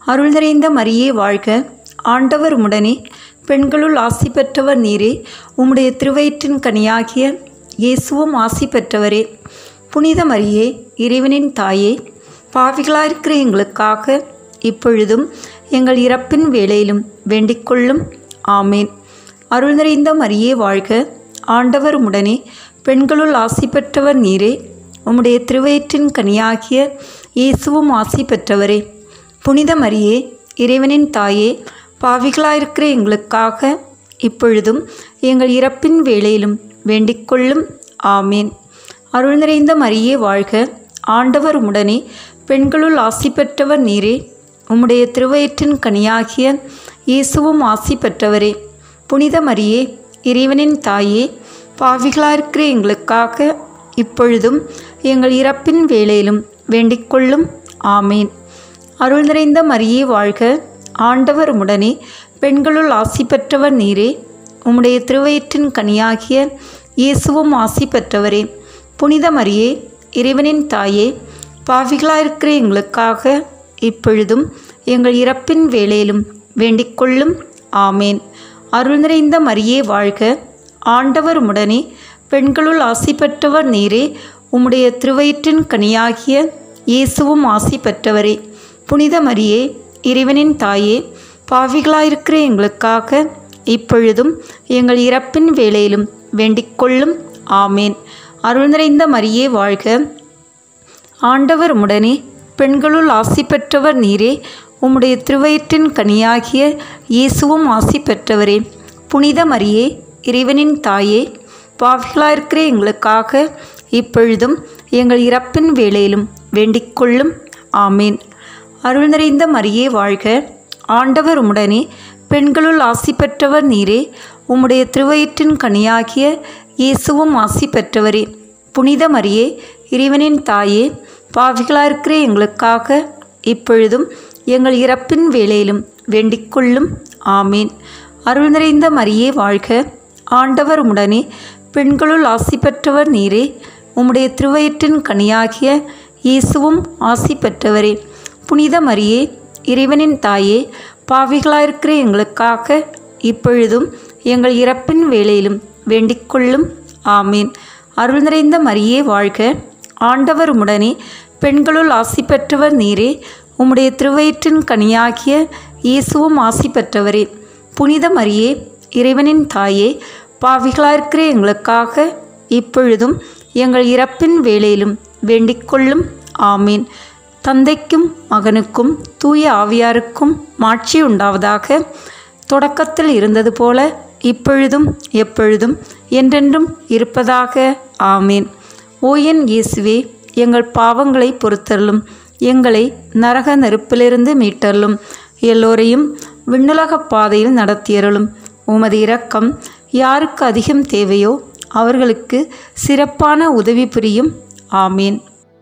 அருள் நிறைந்த மரியே வாழ்க ஆண்டவர் உடனே பெண்களுள் ஆசி பெற்றவர் நீரே உம்முடைய திருவயிற்றின் கனியாகிய இயேசுவும் ஆசி பெற்றவரே புனித மரியே இறைவனின் தாயே பாவிகளாயிருக்கிற எங்களுக்காக இப்பொழுதும் எங்கள் இறப்பின் வேளையிலும் வேண்டிக்கொள்ளும் ஆமேன் அருள் நிறைந்த மரியே வாழ்க ஆண்டவர் உடனே பெண்களுள் ஆசி பெற்றவர் நீரே உம்முடைய திருவயிற்றின் கனியாகிய இயேசுவும் ஆசி பெற்றவரே புனித மரியே இறைவனின் தாயே பாவிகளாயிருக்கிற எங்களுக்காக இப்பொழுதும் எங்கள் இறப்பின் வேளையிலும் வேண்டிக்கொள்ளும் ஆமேன் அருள் நிறைந்த மரியே வாழ்க ஆண்டவர் உடனே பெண்களுள் ஆசி பெற்றவர் நீரே உம்முடைய திருவயிற்றின் கனியாகிய இயேசுவும் ஆசி பெற்றவரே புனித மரியே இறைவனின் தாயே பாவிகளாயிருக்கிற எங்களுக்காக இப்பொழுதும் எங்கள் இறப்பின் வேளையிலும் வேண்டிக்கொள்ளும் ஆமேன் அருள் நிறைந்த மரியே வாழ்க ஆண்டவர் உடனே பெண்களுள் ஆசி பெற்றவர் நீரே உம்முடைய திருவயிற்றின் கனியாகிய இயேசுவும் ஆசி பெற்றவரே புனித மரியே இறைவனின் தாயே பாவிகளாயிருக்கிற எங்களுக்காக இப்பொழுதும் எங்கள் இறப்பின் வேளையிலும் வேண்டிக்கொள்ளும் ஆமேன் அருள் நிறைந்த மரியே வாழ்க ஆண்டவர் உடனே பெண்களுள் ஆசி பெற்றவர் நீரே உம்முடைய திருவயிற்றின் கனியாகிய இயேசுவும் ஆசி பெற்றவரே புனித மரியே இறைவனின் தாயே பாவிகளாயிருக்கிற எங்களுக்காக இப்பொழுதும் எங்கள் இறப்பின் வேளையிலும் வேண்டிக்கொள்ளும் ஆமேன் அருள் நிறைந்த மரியே வாழ்க ஆண்டவர் உடனே பெண்களுள் ஆசி பெற்றவர் நீரே உம்முடைய திருவயிற்றின் கனியாகிய இயேசுவும் ஆசி பெற்றவரே புனித மரியே இறைவனின் தாயே பாவிகளாயிருக்கிற எங்களுக்காக இப்பொழுதும் எங்கள் இறப்பின் வேளையிலும் வேண்டிக்கொள்ளும் ஆமேன் அருள் நிறைந்த மரியே வாழ்க ஆண்டவர் உடனே பெண்களுள் ஆசி பெற்றவர் நீரே உம்முடைய திருவயிற்றின் கனியாகிய இயேசுவும் ஆசி பெற்றவரே புனித மரியே இறைவனின் தாயே பாவிகளாயிருக்கிற எங்களுக்காக இப்பொழுதும் எங்கள் இறப்பின் வேளையிலும் வேண்டிக்கொள்ளும் ஆமேன் அருள் நிறைந்த மரியே வாழ்க ஆண்டவர் உடனே பெண்களுள் ஆசி பெற்றவர் நீரே உம்முடைய திருவயிற்றின் கனியாகிய இயேசுவும் ஆசி பெற்றவரே புனித மரியே இறைவனின் தாயே பாவிகளாயிருக்கிற எங்களுக்காக இப்பொழுதும் எங்கள் இறப்பின் வேளையிலும் வேண்டிக்கொள்ளும் ஆமேன் அருள் நிறைந்த மரியே வாழ்க ஆண்டவர் உடனே பெண்களுள் ஆசி பெற்றவர் நீரே உம்முடைய திருவயிற்றின் கனியாகிய இயேசுவும் ஆசி பெற்றவரே புனித மரியே இறைவனின் தாயே பாவிகளாயிருக்கிற எங்களுக்காக இப்பொழுதும் எங்கள் இறப்பின் வேளையிலும் வேண்டிக்கொள்ளும் ஆமீன் தந்தைக்கும் மகனுக்கும் தூய ஆவியாருக்கும் மாட்சி உண்டாவதாக தொடக்கத்தில் இருந்தது போல இப்பொழுதும் எப்பொழுதும் என்றென்றும் இருப்பதாக ஆமீன் ஓ என் இயேசுவே எங்கள் பாவங்களை பொறுத்தருளும் எங்களை நரக நெருப்பிலிருந்து மீட்டருளும் எல்லோரையும் விண்ணுலக பாதையில் நடத்தியருளும் உமது இரக்கம் யாருக்கு அதிகம் தேவையோ அவர்களுக்கு சிறப்பான உதவி புரியும் ஆமீன்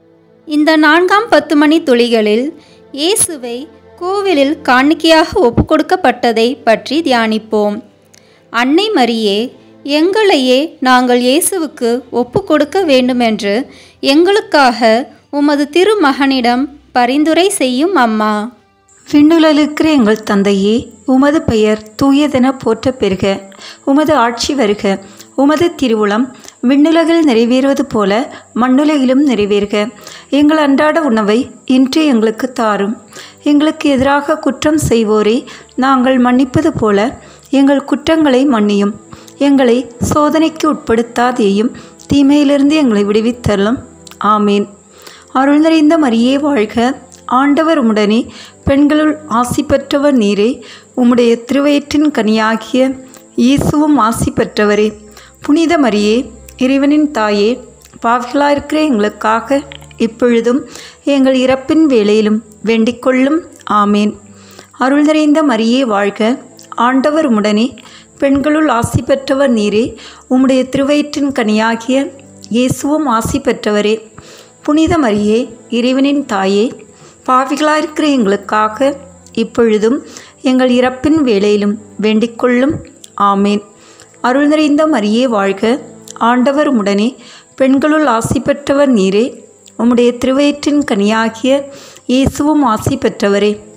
இந்த நான்காம் பத்து மணி துளிகளில் இயேசுவை கோவிலில் காணிக்கையாக ஒப்புக்கொடுக்கப்பட்டதை பற்றி தியானிப்போம் அன்னை மரியே எங்களையே நாங்கள் இயேசுவுக்கு ஒப்புக்கொடுக்க வேண்டுமென்று எங்களுக்காக உமது திருமகனிடம் பரிந்துரை செய்யும் அம்மா விண்ணுலகிற்கிற எங்கள் தந்தையே உமது பெயர் தூயதென போற்ற பெறுக உமது ஆட்சி வருக உமது திருவுளம் விண்ணுலகில் நிறைவேறுவது போல மண்ணுலகிலும் நிறைவேறுக எங்கள் அன்றாட உணவை இன்று எங்களுக்கு தாரும் எங்களுக்கு எதிராக குற்றம் செய்வோரை நாங்கள் மன்னிப்பது போல எங்கள் குற்றங்களை மன்னியும் எங்களை சோதனைக்கு உட்படுத்தாதேயும் தீமையிலிருந்து எங்களை விடுவித்தரலும் ஆமீன் அருள் நிறைந்த மரியே வாழ்க ஆண்டவர் உடனே பெண்களுள் ஆசி பெற்றவர் நீரே உம்முடைய திருவயிற்றின் கனியாகிய இயேசுவும் ஆசி பெற்றவரே புனித மரியே இறைவனின் தாயே பாவிகளாயிருக்கிற எங்களுக்காக இப்பொழுதும் எங்கள் இறப்பின் வேளையிலும் வேண்டிக்கொள்ளும் ஆமேன் அருள் நிறைந்த மரியே வாழ்க ஆண்டவர் உடனே பெண்களுள் ஆசி பெற்றவர் நீரே உம்முடைய திருவயிற்றின் கனியாகிய இயேசுவும் ஆசி பெற்றவரே புனித மரியே இறைவனின் தாயே பாவிகளாயிருக்கிற எங்களுக்காக இப்பொழுதும் எங்கள் இறப்பின் வேளையிலும் வேண்டிக்கொள்ளும் ஆமேன் அருள் நிறைந்த மரியே வாழ்க ஆண்டவர் உடனே பெண்களுள் ஆசி பெற்றவர் நீரே உம்முடைய திருவயிற்றின் கனியாகிய இயேசுவும் ஆசி பெற்றவரே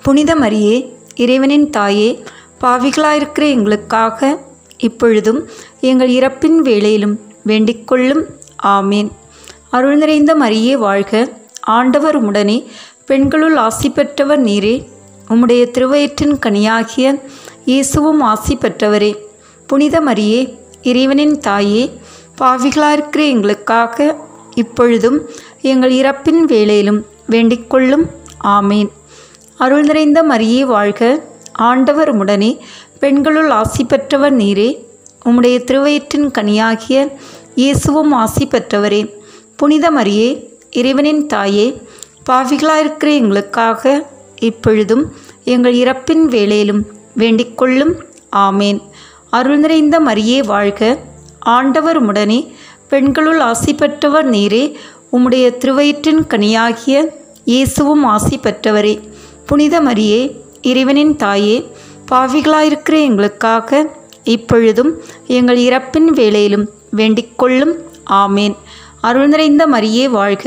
புனித மரியே இறைவனின் தாயே பாவிகளாயிருக்கிற எங்களுக்காக இப்பொழுதும் எங்கள் இறப்பின் வேளையிலும் வேண்டிக்கொள்ளும் ஆமேன் அருள் நிறைந்த மரியே வாழ்க ஆண்டவர் உடனே பெண்களுள் ஆசி பெற்றவர் நீரே உம்முடைய திருவயிற்றின் கனியாகிய இயேசுவும் ஆசி பெற்றவரே புனித மரியே இறைவனின் தாயே பாவிகளாயிருக்கிற எங்களுக்காக இப்பொழுதும் எங்கள் இறப்பின் வேளையிலும் வேண்டிக்கொள்ளும் ஆமேன் அருள் நிறைந்த மரியே வாழ்க ஆண்டவர் உடனே பெண்களுள் ஆசி பெற்றவர் நீரே உம்முடைய திருவயிற்றின் கனியாகிய இயேசுவும் ஆசி பெற்றவரே புனித மரியே இறைவனின் தாயே பாவிகளாயிருக்கிற எங்களுக்காக இப்பொழுதும் எங்கள் இறப்பின் வேளையிலும் வேண்டிக்கொள்ளும் ஆமேன் அருள் நிறைந்த மரியே வாழ்க ஆண்டவர் உடனே பெண்களுள் ஆசி பெற்றவர் நீரே உம்முடைய திருவயிற்றின் கனியாகிய இயேசுவும் ஆசி பெற்றவரே புனித மரியே இறைவனின் தாயே பாவிகளாயிருக்கிற எங்களுக்காக இப்பொழுதும் எங்கள் இறப்பின் வேளையிலும் வேண்டிக்கொள்ளும் ஆமேன் அருள் நிறைந்த மரியே வாழ்க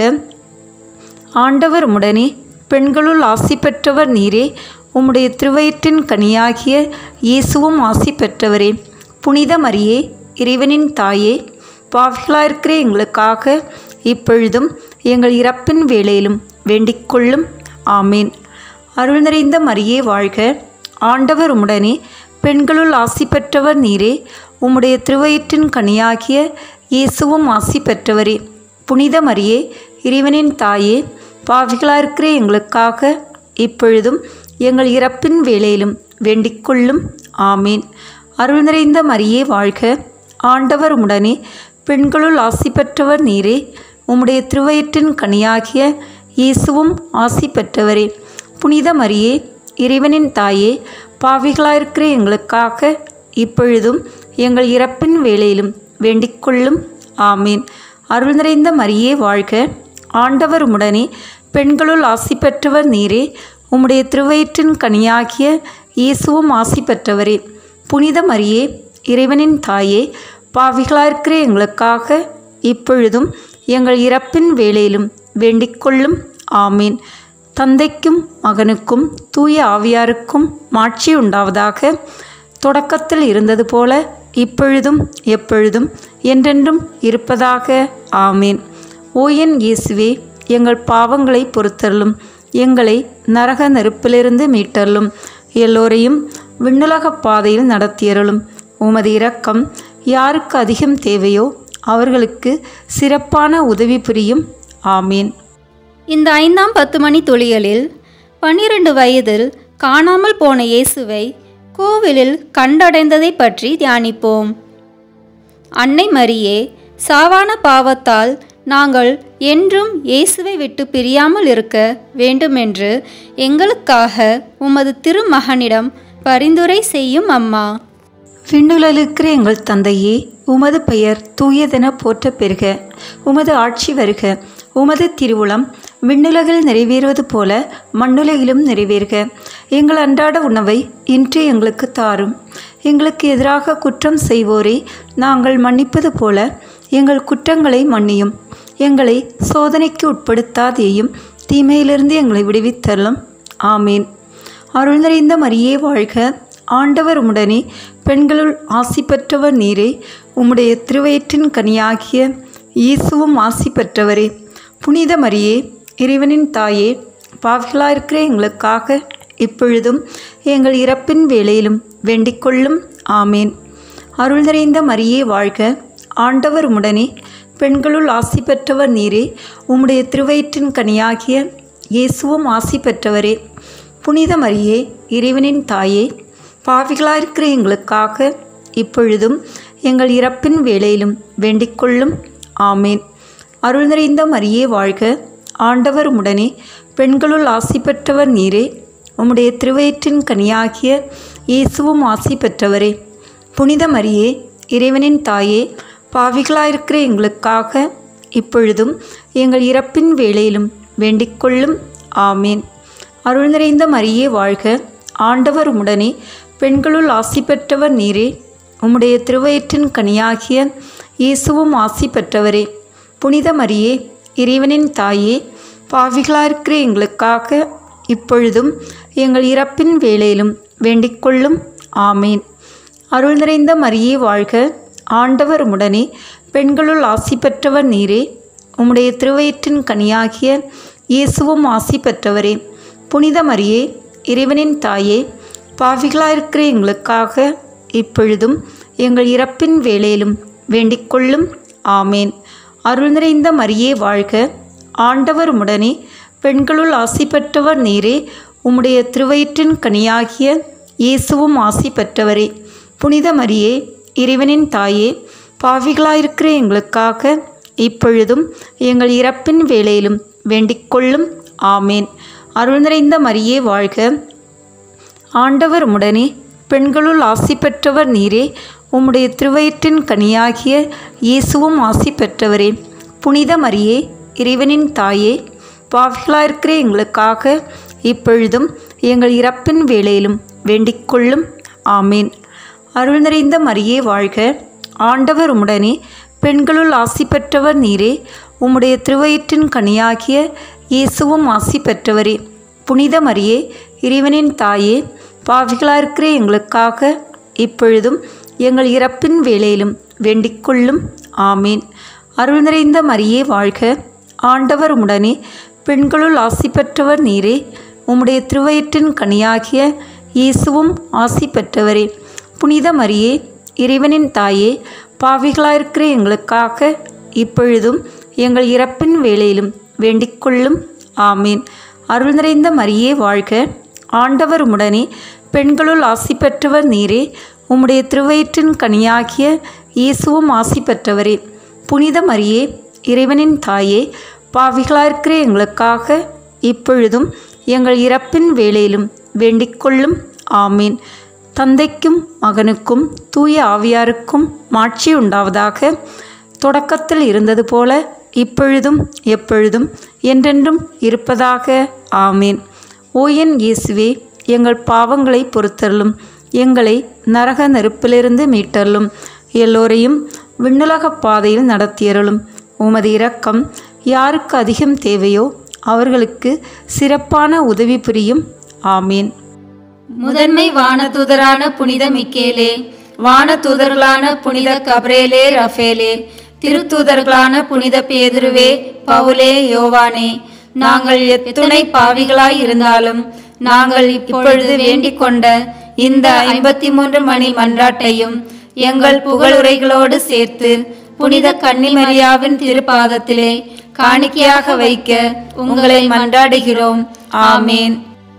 ஆண்டவர் உடனே பெண்களுள் ஆசி பெற்றவர் நீரே உம்முடைய திருவயிற்றின் கனியாகிய இயேசுவும் ஆசி பெற்றவரே புனித மரியே இறைவனின் தாயே பாவிகளாயிருக்கிற எங்களுக்காக இப்பொழுதும் எங்கள் இறப்பின் வேளையிலும் வேண்டிக்கொள்ளும் ஆமேன் அருள் நிறைந்த மரியே வாழ்க ஆண்டவர் உடனே பெண்களுள் ஆசி பெற்றவர் நீரே உம்முடைய திருவயிற்றின் கனியாகிய இயேசுவும் ஆசி பெற்றவரே புனித மரியே இறைவனின் தாயே பாவிகளாயிருக்கிற எங்களுக்காக இப்பொழுதும் எங்கள் இறப்பின் வேளையிலும் வேண்டிக்கொள்ளும் ஆமேன் அருள் நிறைந்த மரியே வாழ்க ஆண்டவர் உடனே பெண்களுள் ஆசி பெற்றவர் நீரே உம்முடைய திருவயிற்றின் கனியாகிய இயேசுவும் ஆசி பெற்றவரே புனித மரியே இறைவனின் தாயே பாவிகளாயிருக்கிற எங்களுக்காக இப்பொழுதும் எங்கள் இறப்பின் வேளையிலும் வேண்டிக்கொள்ளும் ஆமீன் அருள் நிறைந்த மரியே வாழ்க ஆண்டவர் உடனே பெண்களுள் ஆசி பெற்றவர் நீரே உம்முடைய திருவயிற்றின் கனியாகிய இயேசுவும் ஆசி பெற்றவரே புனித மரியே இறைவனின் தாயே பாவிகளாயிருக்கிற எங்களுக்காக இப்பொழுதும் எங்கள் இறப்பின் வேளையிலும் வேண்டிக்கொள்ளும் ஆமீன் தந்தைக்கும் மகனுக்கும் தூய ஆவியாருக்கும் மாட்சி உண்டாவதாக தொடக்கத்தில் இருந்தது போல இப்பொழுதும் எப்பொழுதும் என்றென்றும் இருப்பதாக ஆமேன் ஓயன் இயேசுவே எங்கள் பாவங்களை பொறுத்தருளும் எங்களை நரக நெருப்பிலிருந்து மீட்டருளும் எல்லோரையும் விண்ணுலகப் பாதையில் நடத்தியருளும் உமது இரக்கம் யாருக்கு அதிகம் தேவையோ அவர்களுக்கு சிறப்பான உதவி புரியும் ஆமீன் இந்த ஐந்தாம் பத்து மணி துளிகளில் பன்னிரண்டு வயதில் காணாமல் போன இயேசுவை கோவிலில் கண்டடைந்ததை பற்றி தியானிப்போம் அன்னை மரியே சாவான பாவத்தால் நாங்கள் என்றும் இயேசுவை விட்டு பிரியாமல் இருக்க வேண்டுமென்று எங்களுக்காக உமது திருமகனிடம் பரிந்துரை செய்யும் அம்மா விண்ணுலகிற்கிற எங்கள் தந்தையே உமது பெயர் தூயதென போற்ற பெறுக உமது ஆட்சி வருக உமது திருவுளம் விண்ணுலகில் நிறைவேறுவது போல மண்ணுலகிலும் நிறைவேறுக எங்கள் அன்றாட உணவை இன்று எங்களுக்கு தாரும் எங்களுக்கு எதிராக குற்றம் செய்வோரை நாங்கள் மன்னிப்பது போல எங்கள் குற்றங்களை மன்னியும் எங்களை சோதனைக்கு உட்படுத்தாதேயும் தீமையிலிருந்து எங்களை விடுவித்தரலும் ஆமீன் அருள் நிறைந்த மரியே வாழ்க ஆண்டவர் உடனே பெண்களுள் ஆசி பெற்றவர் நீரே உம்முடைய திருவயிற்றின் கனியாகிய இயேசுவும் ஆசி பெற்றவரே புனித மரியே இறைவனின் தாயே பாவிகளாயிருக்கிற எங்களுக்காக இப்பொழுதும் எங்கள் இறப்பின் வேளையிலும் வேண்டிக்கொள்ளும் ஆமேன் அருள் நிறைந்த மரியே வாழ்க ஆண்டவர் உடனே பெண்களுள் ஆசி பெற்றவர் நீரே உம்முடைய திருவயிற்றின் கனியாகிய இயேசுவும் ஆசி பெற்றவரே புனித மரியே இறைவனின் தாயே பாவிகளாயிருக்கிற எங்களுக்காக இப்பொழுதும் எங்கள் இறப்பின் வேளையிலும் வேண்டிக்கொள்ளும் ஆமேன் அருள் நிறைந்த மரியே வாழ்க ஆண்டவர் உடனே பெண்களுள் ஆசி பெற்றவர் நீரே உம்முடைய திருவயிற்றின் கனியாகிய இயேசுவும் ஆசி பெற்றவரே புனித மரியே இறைவனின் தாயே பாவிகளாயிருக்கிற எங்களுக்காக இப்பொழுதும் எங்கள் இறப்பின் வேளையிலும் வேண்டிக்கொள்ளும் ஆமேன் அருள் நிறைந்த மரியே வாழ்க ஆண்டவர் உடனே பெண்களுள் ஆசி பெற்றவர் நீரே உம்முடைய திருவயிற்றின் கனியாகிய இயேசுவும் ஆசி பெற்றவரே புனித மரியே இறைவனின் தாயே பாவிகளாயிருக்கிற எங்களுக்காக இப்பொழுதும் எங்கள் இறப்பின் வேளையிலும் வேண்டிக்கொள்ளும் ஆமேன் அருள் நிறைந்த மரியே வாழ்க ஆண்டவர் உடனே பெண்களுள் ஆசி பெற்றவர் நீரே உம்முடைய திருவயிற்றின் கனியாகிய இயேசுவும் ஆசி பெற்றவரே புனித மரியே இறைவனின் தாயே பாவிகளாயிருக்கிற எங்களுக்காக இப்பொழுதும் எங்கள் இறப்பின் வேளையிலும் வேண்டிக்கொள்ளும் ஆமேன் அருள் நிறைந்த மரியே வாழ்க ஆண்டவர் உடனே பெண்களுள் ஆசி பெற்றவர் நீரே உம்முடைய திருவயிற்றின் கனியாகிய இயேசுவும் ஆசி பெற்றவரே புனித மரியே இறைவனின் தாயே பாவிகளாயிருக்கிற எங்களுக்காக இப்பொழுதும் எங்கள் இறப்பின் வேளையிலும் வேண்டிக்கொள்ளும் ஆமேன் அருள் நிறைந்த மரியே வாழ்க ஆண்டவர் உடனே பெண்களுள் ஆசி பெற்றவர் நீரே உம்முடைய திருவயிற்றின் கனியாகிய இயேசுவும் ஆசி பெற்றவரே புனித மரியே இறைவனின் தாயே பாவிகளாயிருக்கிற எங்களுக்காக இப்பொழுதும் எங்கள் இறப்பின் வேளையிலும் வேண்டிக்கொள்ளும் ஆமேன் அருள் நிறைந்த மரியே வாழ்க ஆண்டவர் உம்முடனே பெண்களுள் ஆசி பெற்றவர் நீரே உம்முடைய திருவயிற்றின் கனியாகிய இயேசுவும் ஆசி பெற்றவரே புனித மரியே இறைவனின் தாயே பாவிகளாயிருக்கிற எங்களுக்காக இப்பொழுதும் எங்கள் இறப்பின் வேளையிலும் வேண்டிக்கொள்ளும் ஆமேன் அருள் நிறைந்த மரியே வாழ்க ஆண்டவர் உடனே பெண்களுள் ஆசி பெற்றவர் நீரே உம்முடைய திருவயிற்றின் கனியாகிய இயேசுவும் ஆசி பெற்றவரே புனித மரியே இறைவனின் தாயே பாவிகளாயிருக்கிற எங்களுக்காக இப்பொழுதும் எங்கள் இறப்பின் வேளையிலும் வேண்டிக்கொள்ளும் ஆமீன் அருள் நிறைந்த மரியே வாழ்க ஆண்டவர் உடனே பெண்களுள் ஆசி பெற்றவர் நீரே உம்முடைய திருவயிற்றின் கனியாகிய இயேசுவும் ஆசி பெற்றவரே புனித மரியே இறைவனின் தாயே பாவிகளாயிருக்கிற எங்களுக்காக இப்பொழுதும் எங்கள் இறப்பின் வேளையிலும் வேண்டிக்கொள்ளும் ஆமீன் தந்தைக்கும் மகனுக்கும் தூய ஆவியாருக்கும் மாட்சி உண்டாவதாக தொடக்கத்தில் இருந்தது போல இப்பொழுதும் எப்பொழுதும் என்றென்றும் இருப்பதாக ஆமேன் ஓயன் இயேசுவே எங்கள் பாவங்களை பொறுத்தருளும் எங்களை நரக நெருப்பிலிருந்து மீட்டருளும் எல்லோரையும் விண்ணுலகப் பாதையில் நடத்தியருளும் உமது இரக்கம் யாருக்கு அதிகம் தேவையோ அவர்களுக்கு சிறப்பான உதவி புரியும் ஆமீன் முதன்மை வானதூதரான புனித மிக்கேலே வானதூதர்களான புனித கப்ரேலே ரஃபேலே திருத்தூதர்களான புனித பேதுருவே பவுலே யோவானே நாங்கள் எத்துணை பாவிகளாய் இருந்தாலும் நாங்கள் இப்பொழுது வேண்டிக் கொண்ட இந்த ஐம்பத்தி மூன்று மணி மன்றாட்டையும் எங்கள் புகழுரைகளோடு சேர்த்து புனித கன்னிமரியாவின் திருப்பாதத்திலே காணிக்கையாக வைக்க உங்களை மன்றாடுகிறோம் ஆமேன்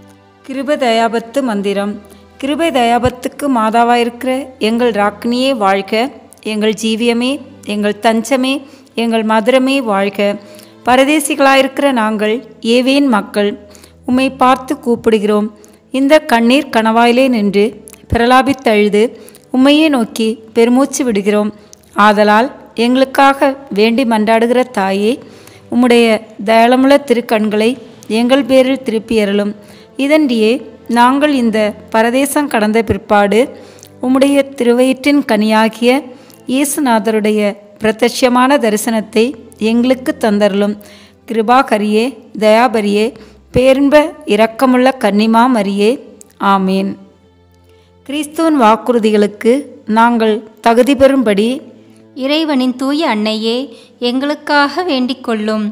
கிருப தயாபத்து மந்திரம் கிருபை தயாபத்துக்கு மாதாவாயிருக்கிற எங்கள் ராக்கினியே வாழ்க எங்கள் ஜீவியமே எங்கள் தஞ்சமே எங்கள் மதுரமே வாழ்க பரதேசிகளாயிருக்கிற நாங்கள் ஏவேன் மக்கள் உம்மை பார்த்து கூப்பிடுகிறோம் இந்த கண்ணீர் கணவாயிலே நின்று பிரலாபித்தழுது உம்மையே நோக்கி பெருமூச்சு விடுகிறோம் ஆதலால் எங்களுக்காக வேண்டி மன்றாடுகிற தாயே உம்முடைய தயாளமுள்ள திருக்கண்களை எங்கள் பேரில் திருப்பியருளும் இதன்றியே நாங்கள் இந்த பரதேசம் கடந்த பிற்பாடு உம்முடைய திருவயிற்றின் கனியாகிய இயேசுநாதருடைய பிரத்யட்சமான தரிசனத்தை எங்களுக்கு தந்தருளும் கிருபாகரியே தயாபரியே பேரின்ப இரக்கமுள்ள கன்னிமா மரியே ஆமேன் கிறிஸ்துவின் வாக்குறுதிகளுக்கு நாங்கள் தகுதி பெறும்படி இறைவனின் தூய அன்னையே எங்களுக்காக வேண்டிக் கொள்ளும்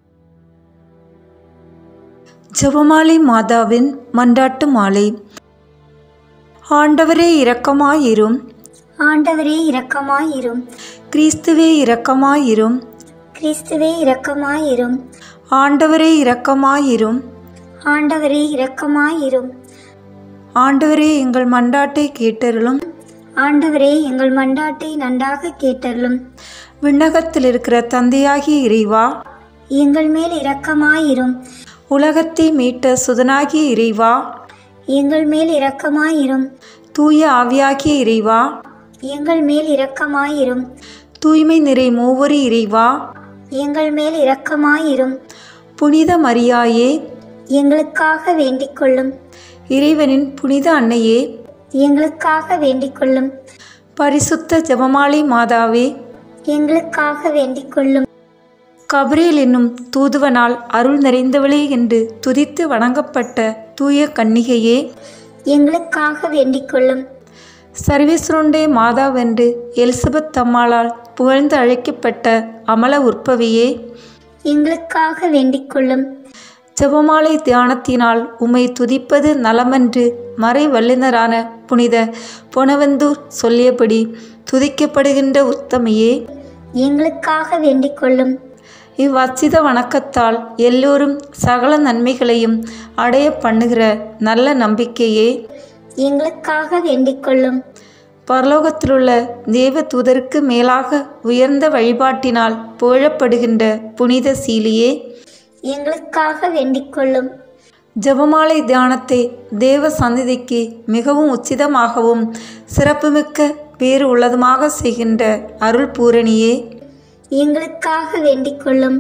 ஜெபமாலை மாதாவின் மன்றாட்டு மாலை ஆண்டவரே இரக்கமாயிரும் ஆண்டவரே இரக்கமாயிரும் கிறிஸ்துவே இரக்கமாயிரும் கிறிஸ்துவே இரக்கமாயிரும் ஆண்டவரே இரக்கமாயிரும் ஆண்டவரே இரக்கமாயிரும் ஆண்டவரே எங்கள் மன்றாட்டை கேட்டருளும் ஆண்டவரே எங்கள் மண்டாட்டை நன்றாக கேட்டருளும் விண்ணகத்தில் இருக்கிற தந்தையாகிய இறைவா எங்கள் மேல் இரக்கமாயிரும் உலகத்தை மீட்ட சுதனாகிய இறைவா எங்கள் மேல் இரக்கமாயிரும் தூய ஆவியாகிய இறைவா எங்கள் மேல் இரக்கமாயிரும் தூய்மை நிறை மூவரி இறைவா எங்கள் மேல் இரக்கமாயிரும் புனித மரியாயே எங்களுக்காக வேண்டிக் கொள்ளும் இறைவனின் புனித அன்னையே எங்களுக்காக வேண்டிக் கொள்ளும் பரிசுத்த ஜெபமாலை மாதாவே எங்களுக்காக வேண்டிக் கொள்ளும் கபிரேல் என்னும் தூதுவனால் அருள் நிறைந்தவளே என்று துதித்து வணங்கப்பட்ட தூய கன்னிகையே எங்களுக்காக வேண்டிக் கொள்ளும் சர்வேஸ்வருண்டே மாதாவென்று எலிசபெத் அம்மாளால் புகழ்ந்து அழைக்கப்பட்ட அமல உற்பவியே எங்களுக்காக வேண்டிக் கொள்ளும் ஜெபமாலை தியானத்தினால் உம்மை துதிப்பது நலமன்று மறை வல்லுனரான புனித பொனவந்தூர் சொல்லியபடி துதிக்கப்படுகின்ற உத்தமையே எங்களுக்காக வேண்டிக் கொள்ளும் இவ்வச்சித வணக்கத்தால் எல்லோரும் சகல நன்மைகளையும் அடைய பண்ணுகிற நல்ல நம்பிக்கையே எங்களுக்காக வேண்டிக் கொள்ளும் பரலோகத்திலுள்ள தேவ தூதருக்கு மேலாக உயர்ந்த வழிபாட்டினால் புகழப்படுகின்ற புனித சீலியே எங்களுக்காக வேண்டிக் கொள்ளும் ஜெபமாலை தியானத்தை தேவ சந்நிதிக்கு மிகவும் உச்சிதமாகவும் சிறப்புமிக்க பேறு உள்ளதுமாக செய்கின்ற அருள் பூரணியே எங்களுக்காக வேண்டிக் கொள்ளும்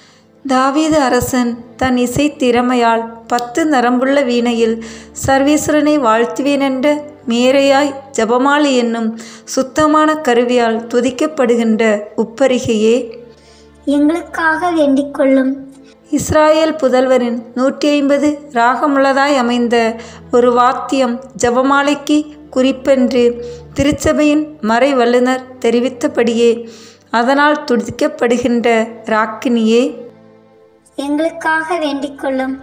தாவீது அரசன் தன் இசை திறமையால் பத்து நரம்புள்ள வீணையில் சர்வேஸ்வரனை வாழ்த்துவேனென்ற மேரையாய் ஜபமாலை என்னும் சுத்தமான கருவியால் துதிக்கப்படுகின்ற உப்பரிகையே எங்களுக்காக வேண்டிக் கொள்ளும் இஸ்ராயேல் புதல்வரின் நூற்றி ஐம்பது ராகமுள்ளதாய் அமைந்த ஒரு வாத்தியம் ஜபமாலைக்கு குறிப்பென்று திருச்சபையின் மறை வல்லுனர் தெரிவித்தபடியே அதனால் துதிக்கப்படுகின்ற ராக்கினியே எங்களுக்காக வேண்டிக் கொள்ளும்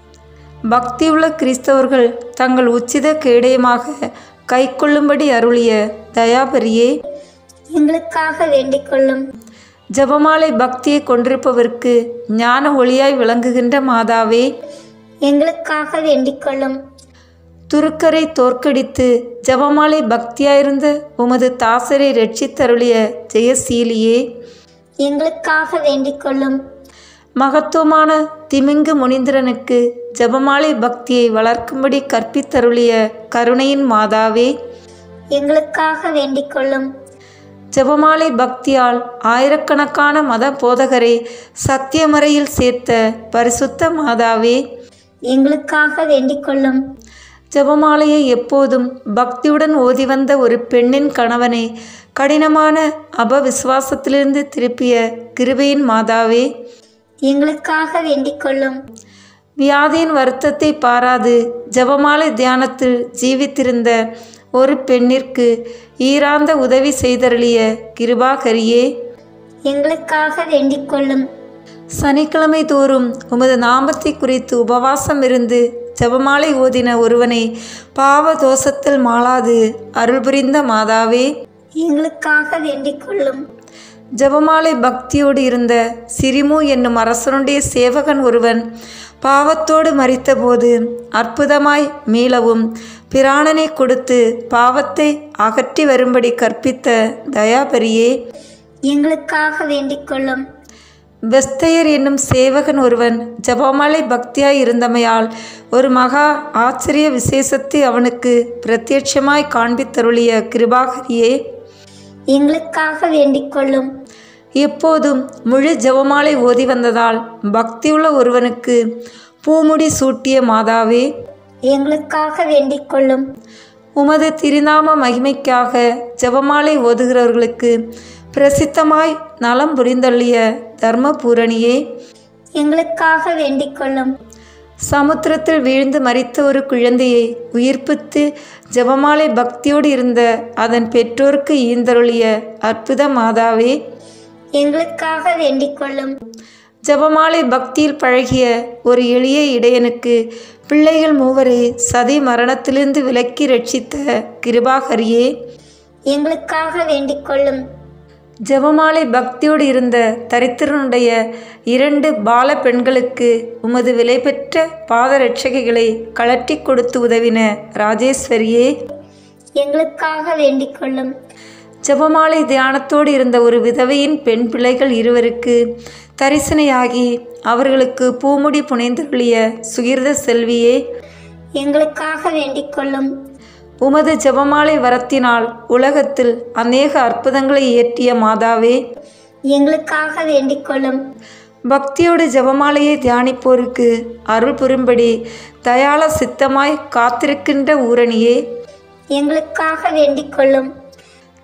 பக்தியுள்ள கிறிஸ்தவர்கள் தங்கள் உச்சித கேடயமாக கைக்கொள்ளும்படி அருளிய தயாபரியே எங்களுக்காக வேண்டிக் கொள்ளும் ஜபமாலை பக்தியை கொண்டிருப்பவர்க்கு ஞான ஒளியாய் விளங்குகின்ற மாதாவே எங்களுக்காக வேண்டிக் கொள்ளும் துருக்கரை தோற்கடித்து ஜபமாலை பக்தியாயிருந்த உமது தாசரை ரட்சித்தருளிய ஜெயசீலியே எங்களுக்காக வேண்டிக் கொள்ளும் மகத்துவமான திமிங்கு முனிந்திரனுக்கு ஜபமாலை பக்தியை வளர்க்கும்படி கற்பித்தருளிய கருணையின் மாதாவே எங்களுக்காக வேண்டிக் கொள்ளும் ஜெபமாலை பக்தியால் ஆயிரக்கணக்கான மத போதகரை சத்தியமறையில் சேர்த்த பரிசுத்த மாதாவே எங்களுக்காக வேண்டிக் கொள்ளும் ஜெபமாலையை எப்போதும் பக்தியுடன் ஓதி வந்த ஒரு பெண்ணின் கணவனை கடினமான அபவிசுவாசத்திலிருந்து திருப்பிய கிருபையின் மாதாவே எங்களுக்காக வேண்டிக் கொள்ளும் வியாதியின் வருத்தத்தை பாராது ஜெபமாலை தியானத்தில் ஜீவித்திருந்த ஒரு பெண்ணிற்கு ஈராந்த உதவி செய்தருளிய கிருபாகரியே எங்களுக்காக வேண்டிக் கொள்ளும் சனிக்கிழமை தோறும் உமது நாமத்தை குறித்து உபவாசம் இருந்து ஜெபமாலை ஓதின ஒருவனை பாவ தோஷத்தில் மாளாது அருள் புரிந்த மாதாவே எங்களுக்காக வேண்டிக் கொள்ளும் ஜெபமாலை பக்தியோடு இருந்த சிரிமு என்னும் அரசனுடைய சேவகன் ஒருவன் பாவத்தோடு மறித்தபோது அற்புதமாய் மீளவும் பிராணனை கொடுத்து பாவத்தை அகற்றி வரும்படி கற்பித்த தயாபரியே எங்களுக்காக வேண்டிக் கொள்ளும் பெஸ்தையர் என்னும் சேவகன் ஒருவன் ஜபமாலை பக்தியாய் இருந்தமையால் ஒரு மகா ஆச்சரிய விசேஷத்தை அவனுக்கு பிரத்யட்சமாய் காண்பித்தருளிய கிருபாகரியே எங்களுக்காக வேண்டிக் கொள்ளும் எப்போதும் முழு ஜெபமாலை ஓதி வந்ததால் பக்தியுள்ள ஒருவனுக்கு பூமுடி சூட்டிய மாதாவே எங்களுக்காக வேண்டிக் கொள்ளும் உமது திருநாம மகிமைக்காக ஜெபமாலை ஓதுகிறவர்களுக்கு பிரசித்தமாய் நலம் புரிந்தள்ளிய தர்மபூரணியே எங்களுக்காக வேண்டிக் கொள்ளும் சமுத்திரத்தில் வீழ்ந்து மரித்த ஒரு குழந்தையை உயிர்ப்பித்து ஜெபமாலை பக்தியோடு இருந்த அதன் பெற்றோருக்கு ஈந்தருளிய அற்புத மாதாவே எங்களுக்காக வேண்டிக் கொள்ளும் ஜெபமாலை பக்தியில் பழகிய ஒரு எளிய இடையனுக்கு பிள்ளைகள் மூவரை சதி மரணத்திலிருந்து விலக்கி ரட்சித்த கிருபாகரியே எங்களுக்காக வேண்டிக் கொள்ளும் ஜெபமாலை பக்தியோடு இருந்த தரித்திரனுடைய இரண்டு பால பெண்களுக்கு உமது விலை பெற்ற பாதரட்சகைகளை கழற்றி கொடுத்து உதவின ராஜேஸ்வரியே எங்களுக்காக வேண்டிக் கொள்ளும் ஜெபமாலை தியானத்தோடு இருந்த ஒரு விதவையின் பெண் பிள்ளைகள் இருவருக்கு தரிசனையாகி அவர்களுக்கு பூமுடி புனைந்தருளிய சுகிர்த செல்வியே எங்களுக்காக வேண்டிக் கொள்ளும் உமது ஜெபமாலை வரத்தினால் உலகத்தில் அநேக அற்புதங்களை இயற்றிய மாதாவே எங்களுக்காக வேண்டிக் கொள்ளும் பக்தியோடு ஜெபமாலையை தியானிப்போருக்கு அருள் புரிம்படி தயாள சித்தமாய் காத்திருக்கின்ற ஊரணியே எங்களுக்காக வேண்டிக் கொள்ளும்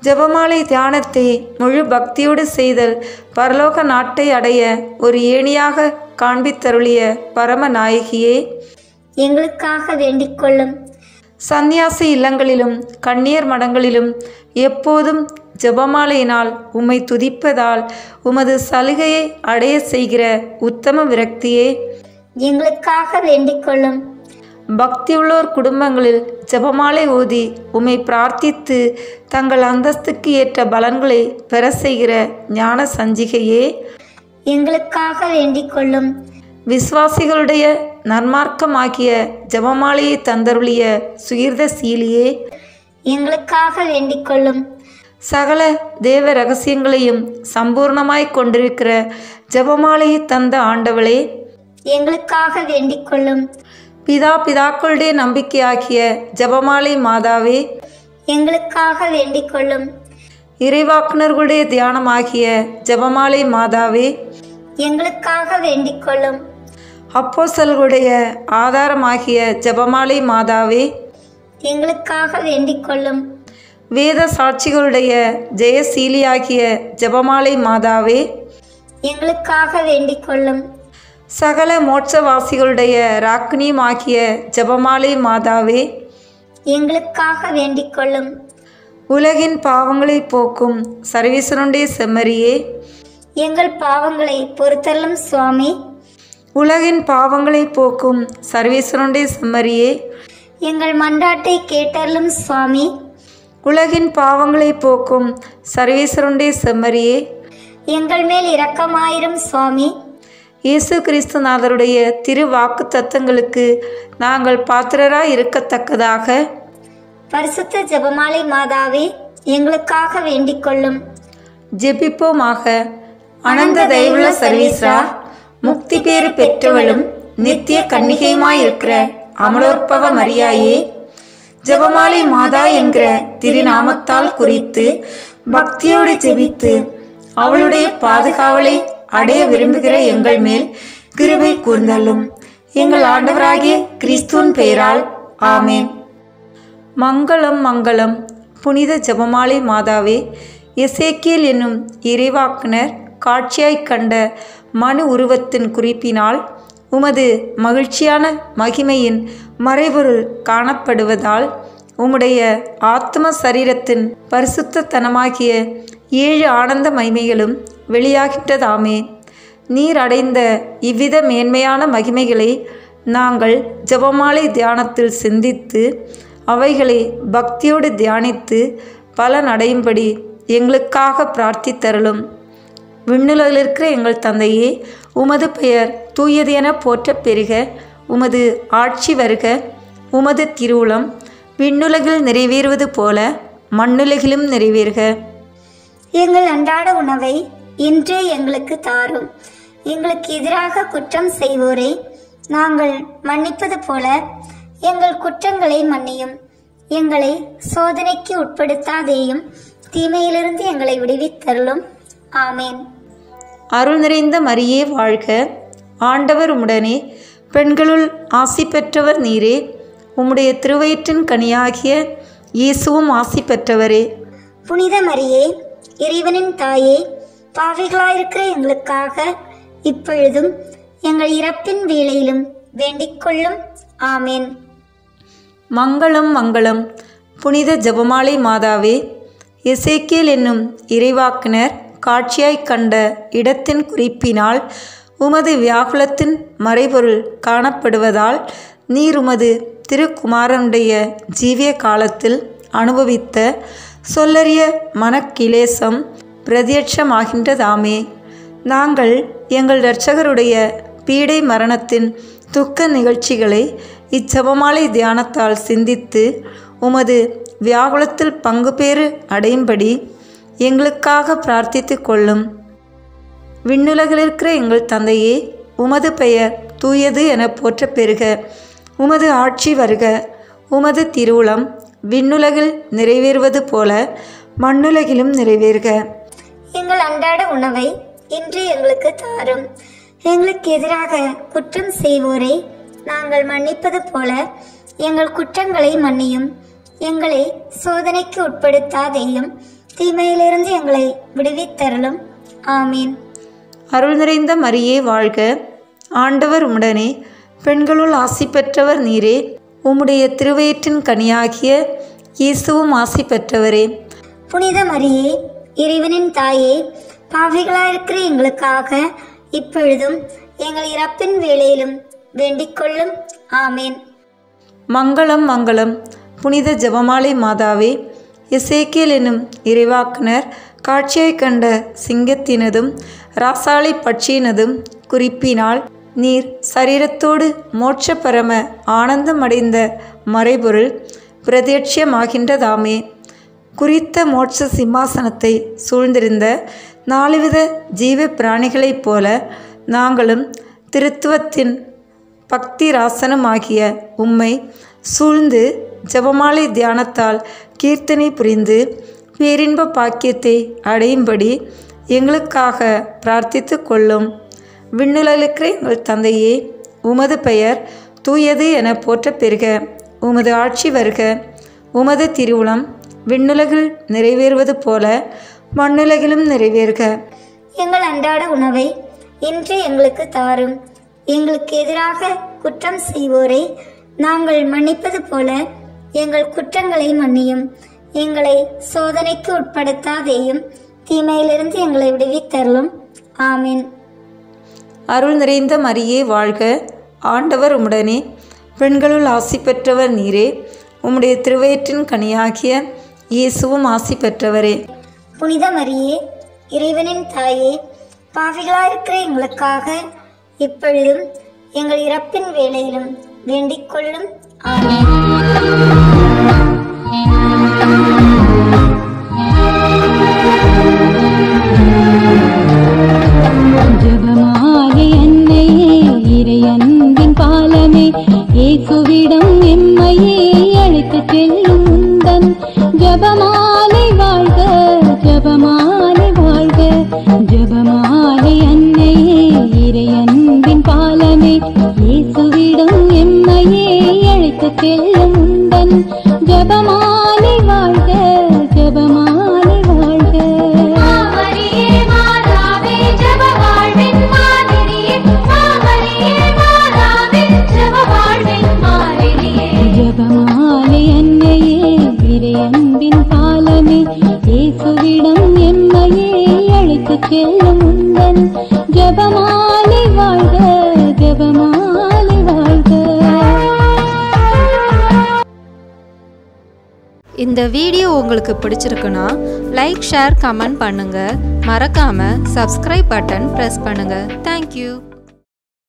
ஜெபமாலை தியானத்தை முழு பக்தியோடு செய்தல் பரலோக நாட்டை அடைய ஒரு ஏணியாக காண்பித்தருளிய பரம நாயகியே எங்களுக்காக வேண்டிக் கொள்ளும் சந்நியாசி இல்லங்களிலும் கண்ணீர் மடங்களிலும் எப்போதும் ஜெபமாலையினால் உம்மை துதிப்பதால் உமது சலுகையை அடைய செய்கிற உத்தம விரக்தியே எங்களுக்காக வேண்டிக் கொள்ளும் பக்தியுள்ளோர் குடும்பங்களில் ஜெபமாலை ஓதி உம்மை பிரார்த்தித்து தங்கள் அந்தஸ்துக்கு ஏற்ற பலன்களை பெற செய்கிற ஞான சஞ்சிகையே எங்களுக்காக வேண்டிக் கொள்ளும் விசுவாசிகளுடைய நன்மார்க்கமாகிய ஜெபமாலையை தந்தருளிய சுகீர்த சீலியே எங்களுக்காக வேண்டிக் கொள்ளும் சகல தேவ ரகசியங்களையும் சம்பூர்ணமாய் கொண்டிருக்கிற ஜெபமாலையை தந்த ஆண்டவளே எங்களுக்காக வேண்டிக் கொள்ளும் பிதா பிதாக்களுடைய நம்பிக்கையாகிய ஜெபமாலை மாதாவே எங்களுக்காக வேண்டிக் கொள்ளும் இறைவாக்குனர்களுடைய தியானமாகிய ஜெபமாலை மாதாவே எங்களுக்காக வேண்டிக் கொள்ளும் அப்போஸ்தலர்களுடைய ஆதாரமாகிய ஜெபமாலை மாதாவே எங்களுக்காக வேண்டிக் கொள்ளும் வேத சாட்சிகளுடைய ஜெயசீலியாகிய ஜெபமாலை மாதாவே எங்களுக்காக வேண்டிக் கொள்ளும் சகல மோட்சவாசிகளுடைய ராக்கினியுமாகிய ஜெபமாலை மாதாவே எங்களுக்காக வேண்டிக் கொள்ளும் உலகின் பாவங்களை போக்கும் சர்வீசனுடைய செம்மறியே எங்கள் பாவங்களை பொறுத்தள்ளும் சுவாமி உலகின் பாவங்களை போக்கும் சர்வீசனுடைய செம்மறியே எங்கள் மன்றாட்டை கேட்டள்ளும் சுவாமி உலகின் பாவங்களை போக்கும் சர்வீசருடைய செம்மறியே எங்கள் மேல் இரக்கமாயிரும் சுவாமி இயேசு கிறிஸ்துநாதருடைய திரு வாக்கு தத்தங்களுக்கு நாங்கள் பாத்திரராய் இருக்கத்தக்கதாக பரிசுத்த ஜெபமாலை மாதாவே எங்களுக்காக வேண்டிக் கொள்ளும் ஜெபிப்போமாக அனந்த தயவுள்ள சர்வீஸ்ரா முக்தி பேறு பெற்றவளும் நித்திய கன்னிகையுமாயிருக்கிற அமலோற்பவ மரியாயே ஜெபமாலை மாதா என்கிற திருநாமத்தால் குறித்து பக்தியோடு ஜெபித்து அவளுடைய பாதுகாவலை அடைய விரும்புகிற எங்கள் மேல் கிருபை கூர்ந்தள்ளும் எங்கள் ஆண்டவராகிய கிறிஸ்துவின் பெயரால் ஆமென் மங்களம் மங்களம் புனித ஜெபமாலை மாதாவே எசேக்கியேல் என்னும் இறைவாக்குனர் காட்சியாய்க் கண்ட மனு உருவத்தின் குறிப்பினால் உமது மகிழ்ச்சியான மகிமையின் மறைபொருள் காணப்படுவதால் உம்முடைய ஆத்ம சரீரத்தின் பரிசுத்தத்தனமாகிய ஏழு ஆனந்த மைமைகளும் வெளியாகின்றதாமே நீர் அடைந்த இவ்வித மேன்மையான மகிமைகளை நாங்கள் ஜெபமாலை தியானத்தில் சிந்தித்து அவைகளை பக்தியோடு தியானித்து பலன் அடையும்படி எங்களுக்காக பிரார்த்தித்தருளும் விண்ணுலகில் இருக்கிற எங்கள் தந்தையே உமது பெயர் தூயது என போற்றப் பெறுக உமது ஆட்சி வருக உமது திருவுளம் விண்ணுலகில் நிறைவேறுவது போல மண்ணுலகிலும் நிறைவேறுக எங்கள் அன்றாட உணவை இன்றே எங்களுக்கு தாரும் எங்களுக்கு எதிராக குற்றம் செய்வோரை நாங்கள் மன்னிப்பது போல எங்கள் குற்றங்களை மன்னியும் எங்களை சோதனைக்கு உட்படுத்தாதேயும் தீமையிலிருந்து எங்களை விடுவித்தருளும் ஆமேன் அருள் நிறைந்த மரியே வாழ்க ஆண்டவர் உம்முடனே பெண்களுள் ஆசி பெற்றவர் நீரே உம்முடைய திருவயிற்றின் கனியாகிய இயேசுவும் ஆசி பெற்றவரே புனித மரியே இறைவனின் தாயே பாவிகளாயிருக்கிற எங்களுக்காக இப்பொழுதும் எங்கள் இறப்பின் வேளையிலும் வேண்டிக் கொள்ளும் ஆமேன் மங்களம் மங்களம் புனித ஜெபமாலை மாதாவே எசேக்கியேல் என்னும் இறைவாக்கினர் காட்சியாய்க் கண்ட இடத்தின் குறிப்பினால் உமது வியாகுலத்தின் மறைபொருள் காணப்படுவதால் நீர் உமது திருக்குமாரனுடைய ஜீவிய காலத்தில் அனுபவித்த சொல்லறிய மனக்கிலேசம் பிரத்யட்சமாகின்றதாமே நாங்கள் எங்கள் இரட்சகருடைய பீடை மரணத்தின் துக்க நிகழ்ச்சிகளை இச்செபமாலை தியானத்தால் சிந்தித்து உமது வியாகுலத்தில் பங்கு பேறு அடையும்படி எங்களுக்காக பிரார்த்தித்து கொள்ளும் விண்ணுலகில் இருக்கிற எங்கள் தந்தையே உமது பெயர் தூயது என போற்றப் பெறுக உமது ஆட்சி வருக உமது திருவுளம் விண்ணுலகில் நிறைவேறுவது போல மண்ணுலகிலும் நிறைவேறுக எங்கள் அன்றாட உணவை இன்று எங்களுக்கு தாரும் எங்களுக்கு எதிராக குற்றம் செய்வோரை நாங்கள் மன்னிப்பது போல எங்கள் குற்றங்களை மன்னியும் எங்களை சோதனைக்கு உட்படுத்தாதேயும் தீமையிலிருந்து எங்களை விடுவித்தருளும் ஆமீன் அருள் நிறைந்த மரியே வாழ்க ஆண்டவர் உடனே பெண்களுள் ஆசி பெற்றவர் நீரே உம்முடைய திருவயிற்றின் கனியாகிய இயேசுவும் ஆசி பெற்றவரே புனித மரியே இறைவனின் தாயே பாவிகளாயிருக்கிற எங்களுக்காக இப்பொழுதும் எங்கள் இறப்பின் வேளையிலும் வேண்டிக் கொள்ளும் ஆமீன் மங்களம் மங்களம் புனித ஜெபமாலை மாதாவே எசேக்கியல் எனும் இறைவாக்குனர் காட்சியைக் கண்ட சிங்கத்தினதும் ராசாளி பட்சியினதும் குறிப்பினால் நீர் சரீரத்தோடு மோட்ச பரம ஆனந்தமடைந்த மறைபொருள் பிரத்யட்சியமாகின்றதாமே குறித்த மோட்ச சிம்மாசனத்தை சூழ்ந்திருந்த நாலுவித ஜீவ பிராணிகளைப் போல நாங்களும் திருத்துவத்தின் பக்தி ராசனமாகிய உம்மை சூழ்ந்து ஜெபமாலை தியானத்தால் கீர்த்தனை புரிந்து பேரின்ப பாக்கியத்தை அடையும்படி எங்களுக்காக பிரார்த்தித்து கொள்ளும் விண்ணுலகிற்கிற எங்கள் தந்தையே உமது பெயர் தூயது என போற்றப் பெறுக உமது ஆட்சி வருக உமது திருவுளம் விண்ணுலகில் நிறைவேறுவது போல மண்ணுலகிலும் நிறைவேறுக எங்கள் அன்றாட உணவை இன்று எங்களுக்கு தாரும் எங்களுக்கு எதிராக குற்றம் செய்வோரை நாங்கள் மன்னிப்பது போல எங்கள் குற்றங்களை மன்னியும் எங்களை சோதனைக்கு உட்படுத்தாதேயும் தீமையிலிருந்து எங்களை விடுவித்தருளும் ஆமீன் அருள் நிறைந்த மரியே வாழ்க ஆண்டவர் உம்முடனே பெண்களுள் ஆசி பெற்றவர் நீரே உம்முடைய திருவயிற்றின் கனியாகிய இயேசுவும் ஆசி பெற்றவரே புனித மரியே இறைவனின் தாயே பாவிகளாயிருக்கிற எங்களுக்காக இப்பொழுதும் எங்கள் இறப்பின் வேளையிலும் வேண்டிக் கொள்ளும் ஆமீன் ஜெபமாலை அன்னையே இறை அன்பின் பாலமே இயேசுவிடம் எம்மையே அழைத்துச் செல்லும் உந்தன் ஜெபமாலை வாழ்க ஜெபமாலை வாழ்க ஜெபமாலை அன்னையே இறை அன்பின் பாலமே இயேசுவிடம் எம்மையே அழைத்துச் செல்லும் உந்தன் ஜெபமாலை வாழ்க ஜெபமாலை வாழ்க மாமரியே மாதாவே ஜெப வாழ்வின் மாதிரியே மாமரியே மாதாவே ஜெப வாழ்வின் மாதிரியே ஜபமாலை அன்னையே இறை அன்பின் பாலமே இயேசுவிடம் எம்மையே அழைத்துச் செல்லும் உந்தன் ஜபமாலை வாழ்க ஜபமாலை வாழ்க இந்த வீடியோ உங்களுக்கு பிடிச்சிருக்குன்னா லைக் ஷேர் கமெண்ட் பண்ணுங்கள் மறக்காமல் சப்ஸ்கிரைப் பட்டன் ப்ரெஸ் பண்ணுங்கள் தேங்க்யூ